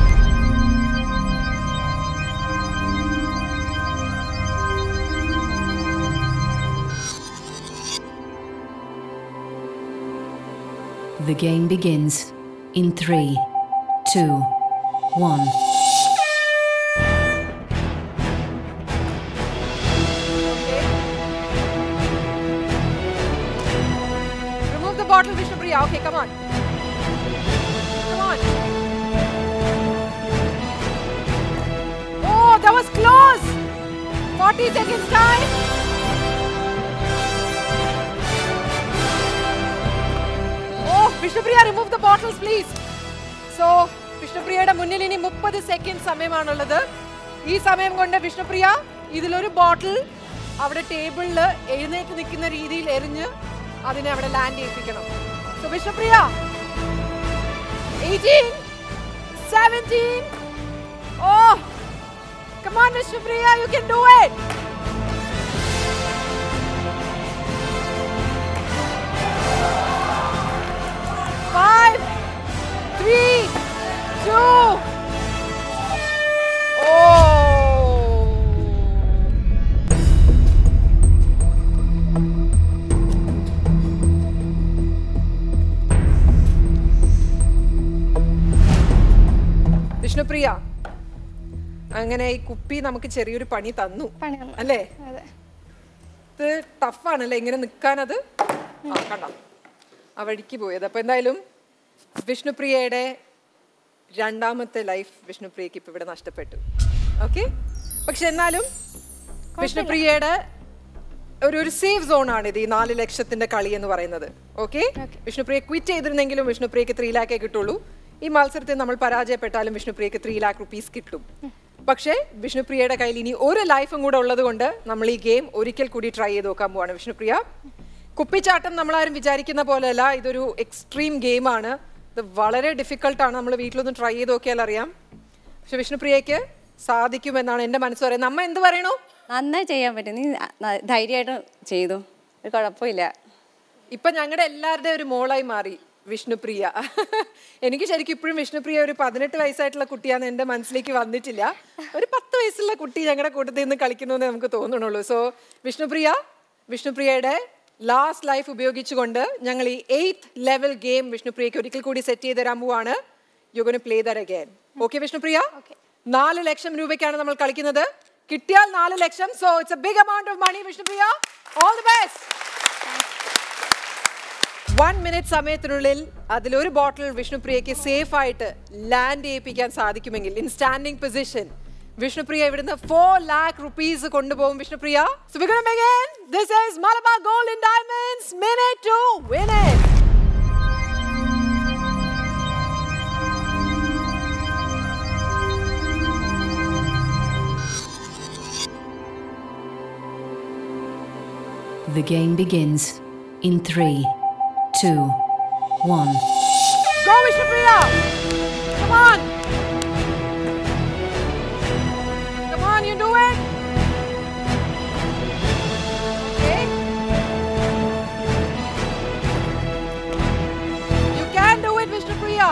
The game begins in three, two, one. Remove the bottle, Vishnupriya. Okay, come on. Come on. Oh, that was close. 40 seconds time. Oh, Vishnupriya, remove the bottles, please. So, വിഷ്ണുപ്രിയയുടെ മുന്നിൽ ഇനി മുപ്പത് second സമയമാണുള്ളത് ഈ സമയം കൊണ്ട് വിഷ്ണുപ്രിയ ഇതിലൊരു ബോട്ടിൽ അവിടെ ടേബിളിൽ എഴുന്നേറ്റ് നിൽക്കുന്ന രീതിയിൽ എറിഞ്ഞ് അതിനെ അവിടെ ലാൻഡ് ചെയ്യിപ്പിക്കണം so Vishnupriya 18 17 Oh Come on Vishnupriya you can do it Five three two Oh Vishnupriya അങ്ങനെ ഈ കുപ്പി നമുക്ക് ചെറിയൊരു പണി തന്നു പണി തന്നു. അല്ലേ അതെ ഇത് ടഫാണല്ലേ ഇങ്ങനെ നിൽക്കാനത് ആ കണ്ട ആ വഴിക്ക് പോയത് അപ്പൊ എന്തായാലും വിഷ്ണുപ്രിയയുടെ രണ്ടാമത്തെ ലൈഫ് വിഷ്ണുപ്രിയക്ക് ഇപ്പൊ ഇവിടെ നഷ്ടപ്പെട്ടു ഓക്കെ പക്ഷെ എന്നാലും വിഷ്ണുപ്രിയയുടെ ഒരു ഒരു സേഫ് സോൺ ആണ് ഇത് ഈ നാല് ലക്ഷത്തിന്റെ കളി എന്ന് പറയുന്നത് ഓക്കെ വിഷ്ണുപ്രിയ ക്വിറ്റ് ചെയ്തിരുന്നെങ്കിലും വിഷ്ണുപ്രിയക്ക് ത്രീ ലാക്കേ കിട്ടുള്ളൂ ഈ മത്സരത്തിൽ നമ്മൾ പരാജയപ്പെട്ടാലും വിഷ്ണുപ്രിയക്ക് ത്രീ ലാക്ക് റുപ്പീസ് കിട്ടും പക്ഷേ വിഷ്ണുപ്രിയയുടെ കയ്യിൽ ഇനി ഒരു ലൈഫും കൂടെ ഉള്ളത് കൊണ്ട് നമ്മൾ ഈ ഗെയിം ഒരിക്കൽ കൂടി ട്രൈ ചെയ്ത് നോക്കാൻ പോവാണ് വിഷ്ണുപ്രിയ കുപ്പിച്ചാട്ടം നമ്മളാരും വിചാരിക്കുന്ന പോലെയല്ല ഇതൊരു എക്സ്ട്രീം ഗെയിമാണ് ഇത് വളരെ ഡിഫിക്കൽട്ടാണ് നമ്മൾ വീട്ടിലൊന്ന് ട്രൈ ചെയ്ത് നോക്കിയാൽ അറിയാം പക്ഷെ വിഷ്ണുപ്രിയയ്ക്ക് സാധിക്കുമെന്നാണ് എൻ്റെ മനസ്സ് പറയുന്നത് അമ്മ എന്ത് പറയണു നന്നായി ചെയ്യാൻ പറ്റും നീ ന- ധൈര്യമായിട്ട് ചെയ്തു ഒരു കുഴപ്പമില്ല ഇപ്പൊ ഞങ്ങളുടെ എല്ലാവരുടെയും ഒരു മോളായി മാറി വിഷ്ണുപ്രിയ എനിക്ക് ശരിക്കും ഇപ്പോഴും വിഷ്ണുപ്രിയ ഒരു പതിനെട്ട് വയസ്സായിട്ടുള്ള കുട്ടിയാന്ന് എൻ്റെ മനസ്സിലേക്ക് വന്നിട്ടില്ല ഒരു പത്ത് വയസ്സുള്ള കുട്ടി ഞങ്ങളുടെ കൂട്ടത്തിൽ നിന്ന് കളിക്കുന്നു എന്ന് നമുക്ക് തോന്നണുള്ളൂ സോ വിഷ്ണുപ്രിയ വിഷ്ണുപ്രിയയുടെ ലാസ്റ്റ് ലൈഫ് ഉപയോഗിച്ചുകൊണ്ട് ഞങ്ങൾ ഈ എയ്ത്ത് ലെവൽ ഗെയിം വിഷ്ണുപ്രിയക്ക് ഒരിക്കൽ കൂടി സെറ്റ് ചെയ്ത് തരാൻ പോവാണ് you gonna play there again okay Vishnupriya നാല് ലക്ഷം രൂപയ്ക്കാണ് നമ്മൾ കളിക്കുന്നത് കിട്ടിയാൽ നാല് ലക്ഷം so it's a big amount of money Vishnupriya all the best one minute സമയത്തിനുള്ളിൽ അതിലൊരു ബോട്ടിൽ വിഷ്ണുപ്രിയയ്ക്ക് സേഫ് ആയിട്ട് ലാൻഡ് ചെയ്യിപ്പിക്കാൻ സാധിക്കുമെങ്കിൽ ഇൻ സ്റ്റാൻഡിംഗ് പൊസിഷൻ വിഷ്ണുപ്രിയ ഇവിടുന്ന് ഫോർ ലാക്ക് റുപ്പീസ് കൊണ്ടുപോകും വിഷ്ണുപ്രിയ So we're gonna begin. This is Malabar Gold and Diamonds minute to win it. game begins in three, two, one. Go, Vishnupriya! Come on! Come on, you do it! Okay? You can do it, Vishnupriya!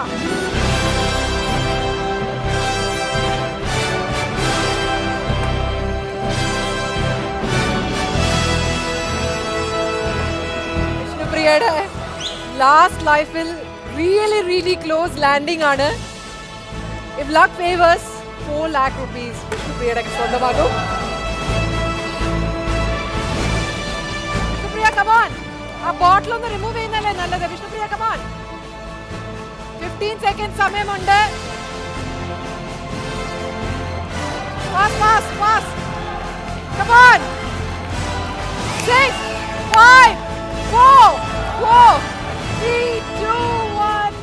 വിഷ്ണുപ്രിയയുടെ last ലൈഫിൽ really really close landing ആണ് if luck favours four lakh rupees വിഷ്ണുപ്രിയയുടെ സ്വന്തമാകും Vishnupriya come on ആ bottle ഒന്ന് remove ചെയ്യുന്നല്ലേ നല്ലത് Vishnupriya come on fifteen second സമയമുണ്ട് Fast, fast, fast. Come on. Six, five, four, four, three, two, one.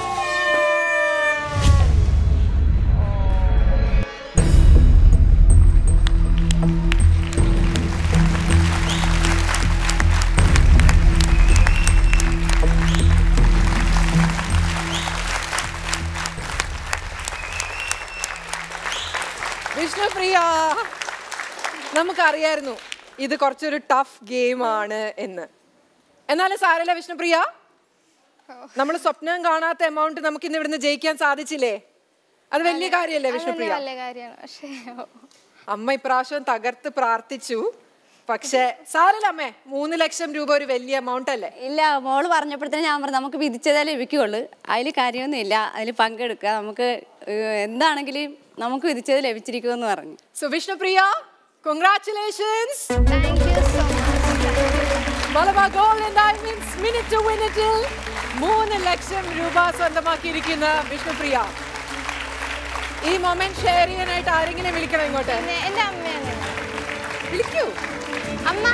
Vishnupriya നമുക്കറിയായിരുന്നു ഇത് കുറച്ചൊരു ടഫ് ഗെയിം ആണ് എന്ന് എന്നാലും സാരല്ല വിഷ്ണുപ്രിയ നമ്മൾ സ്വപ്നം കാണാത്ത എമൗണ്ട് നമുക്ക് ഇന്ന് ഇവിടുന്ന് ജയിക്കാൻ സാധിച്ചില്ലേ അത് വലിയ കാര്യമല്ലേ വിഷ്ണുപ്രിയ നല്ല കാര്യമാണ് പക്ഷേ അമ്മ ഇപ്രാവശ്യം തകർത്ത് പ്രാർത്ഥിച്ചു പക്ഷേ സാരല്ല അമ്മേ മൂന്ന് ലക്ഷം രൂപ ഒരു വലിയ എമൗണ്ട് അല്ലേ ഇല്ല മോള് പറഞ്ഞപ്പോഴത്തേനും ഞാൻ പറഞ്ഞു നമുക്ക് വിധിച്ചതേ ലഭിക്കുള്ളൂ അതിൽ കാര്യമൊന്നുമില്ല അതിൽ പങ്കെടുക്കുക നമുക്ക് ഏഹ്, എന്താണെങ്കിലും നമുക്ക് വിധിച്ചത് ലഭിച്ചിരിക്കുമെന്ന് പറഞ്ഞു so Vishnupriya congratulations thank you so much Malabar gold and diamonds minute to മിനിറ്റിൽ മൂന്ന് ലക്ഷം രൂപ സ്വന്തമാക്കിയിരിക്കുന്ന വിഷ്ണുപ്രിയ ഈ മൊമെന്റ് ഷെയർ ചെയ്യാനായിട്ട് ആരെങ്കിലും വിളിക്കണം ഇങ്ങോട്ട് പിന്നെ എൻ്റെ അമ്മയാണ് വിളിക്കൂ അമ്മ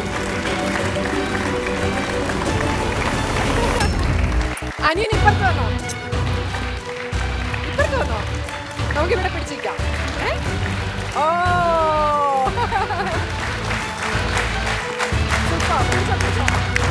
അനിയൻ ഇപ്പുറത്ത് വന്നോ ഇപ്പുറത്ത് വന്നോ നമുക്ക് ഇവിടെ പിടിച്ചിരിക്കാം ഏ? ഓ Super, പിടിച്ചോ, പിടിച്ചോ.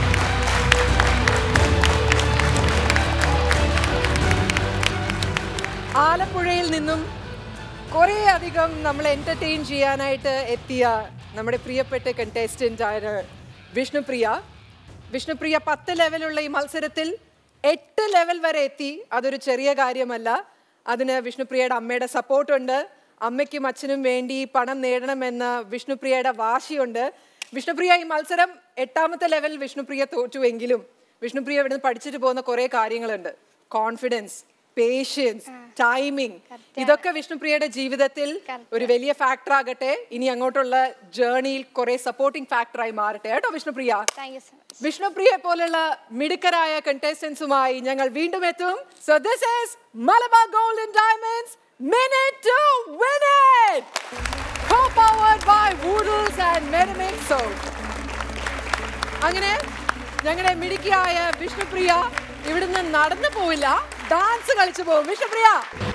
ആലപ്പുഴയിൽ നിന്നും കുറേ അധികം നമ്മൾ എന്റർടൈൻ ചെയ്യാനായിട്ട് എത്തിയ നമ്മുടെ പ്രിയപ്പെട്ട കണ്ടസ്റ്റന്റ് ആയ വിഷ്ണുപ്രിയ വിഷ്ണുപ്രിയ പത്ത് ലെവലുള്ള ഈ മത്സരത്തിൽ എട്ട് ലെവൽ വരെ എത്തി അതൊരു ചെറിയ കാര്യമല്ല അതിന് വിഷ്ണുപ്രിയയുടെ അമ്മയുടെ സപ്പോർട്ടുണ്ട് അമ്മയ്ക്കും അച്ഛനും വേണ്ടി പണം നേടണമെന്ന വിഷ്ണുപ്രിയയുടെ വാശിയുണ്ട് വിഷ്ണുപ്രിയ ഈ മത്സരം എട്ടാമത്തെ ലെവൽ വിഷ്ണുപ്രിയ തോറ്റുവെങ്കിലും വിഷ്ണുപ്രിയ ഇവിടുന്ന് പഠിച്ചിട്ട് പോകുന്ന കുറേ കാര്യങ്ങളുണ്ട് കോൺഫിഡൻസ് പേഷ്യൻസ് ടൈമിംഗ് ഇതൊക്കെ വിഷ്ണുപ്രിയയുടെ ജീവിതത്തിൽ ഒരു വലിയ ഫാക്ടർ ആകട്ടെ ഇനി അങ്ങോട്ടുള്ള ജേർണിയിൽ കുറെ സപ്പോർട്ടിംഗ് ഫാക്ടറായി മാറട്ടെ കേട്ടോ Vishnupriya thank you so much വിഷ്ണുപ്രിയെ പോലുള്ള മിടുക്കരായ കണ്ടസ്റ്റൻസുമായി ഞങ്ങൾ വീണ്ടും എത്തും so this is Malabar golden diamonds minute to win it co-powered by Woodles and Merrimack Soap. അങ്ങനെ ഞങ്ങളുടെ മിടുക്കിയായ വിഷ്ണുപ്രിയ ഇവിടുന്ന് നടന്നു പോവില്ല ഡാൻസ് കളിച്ചു പോകും വിഷ്ണുപ്രിയ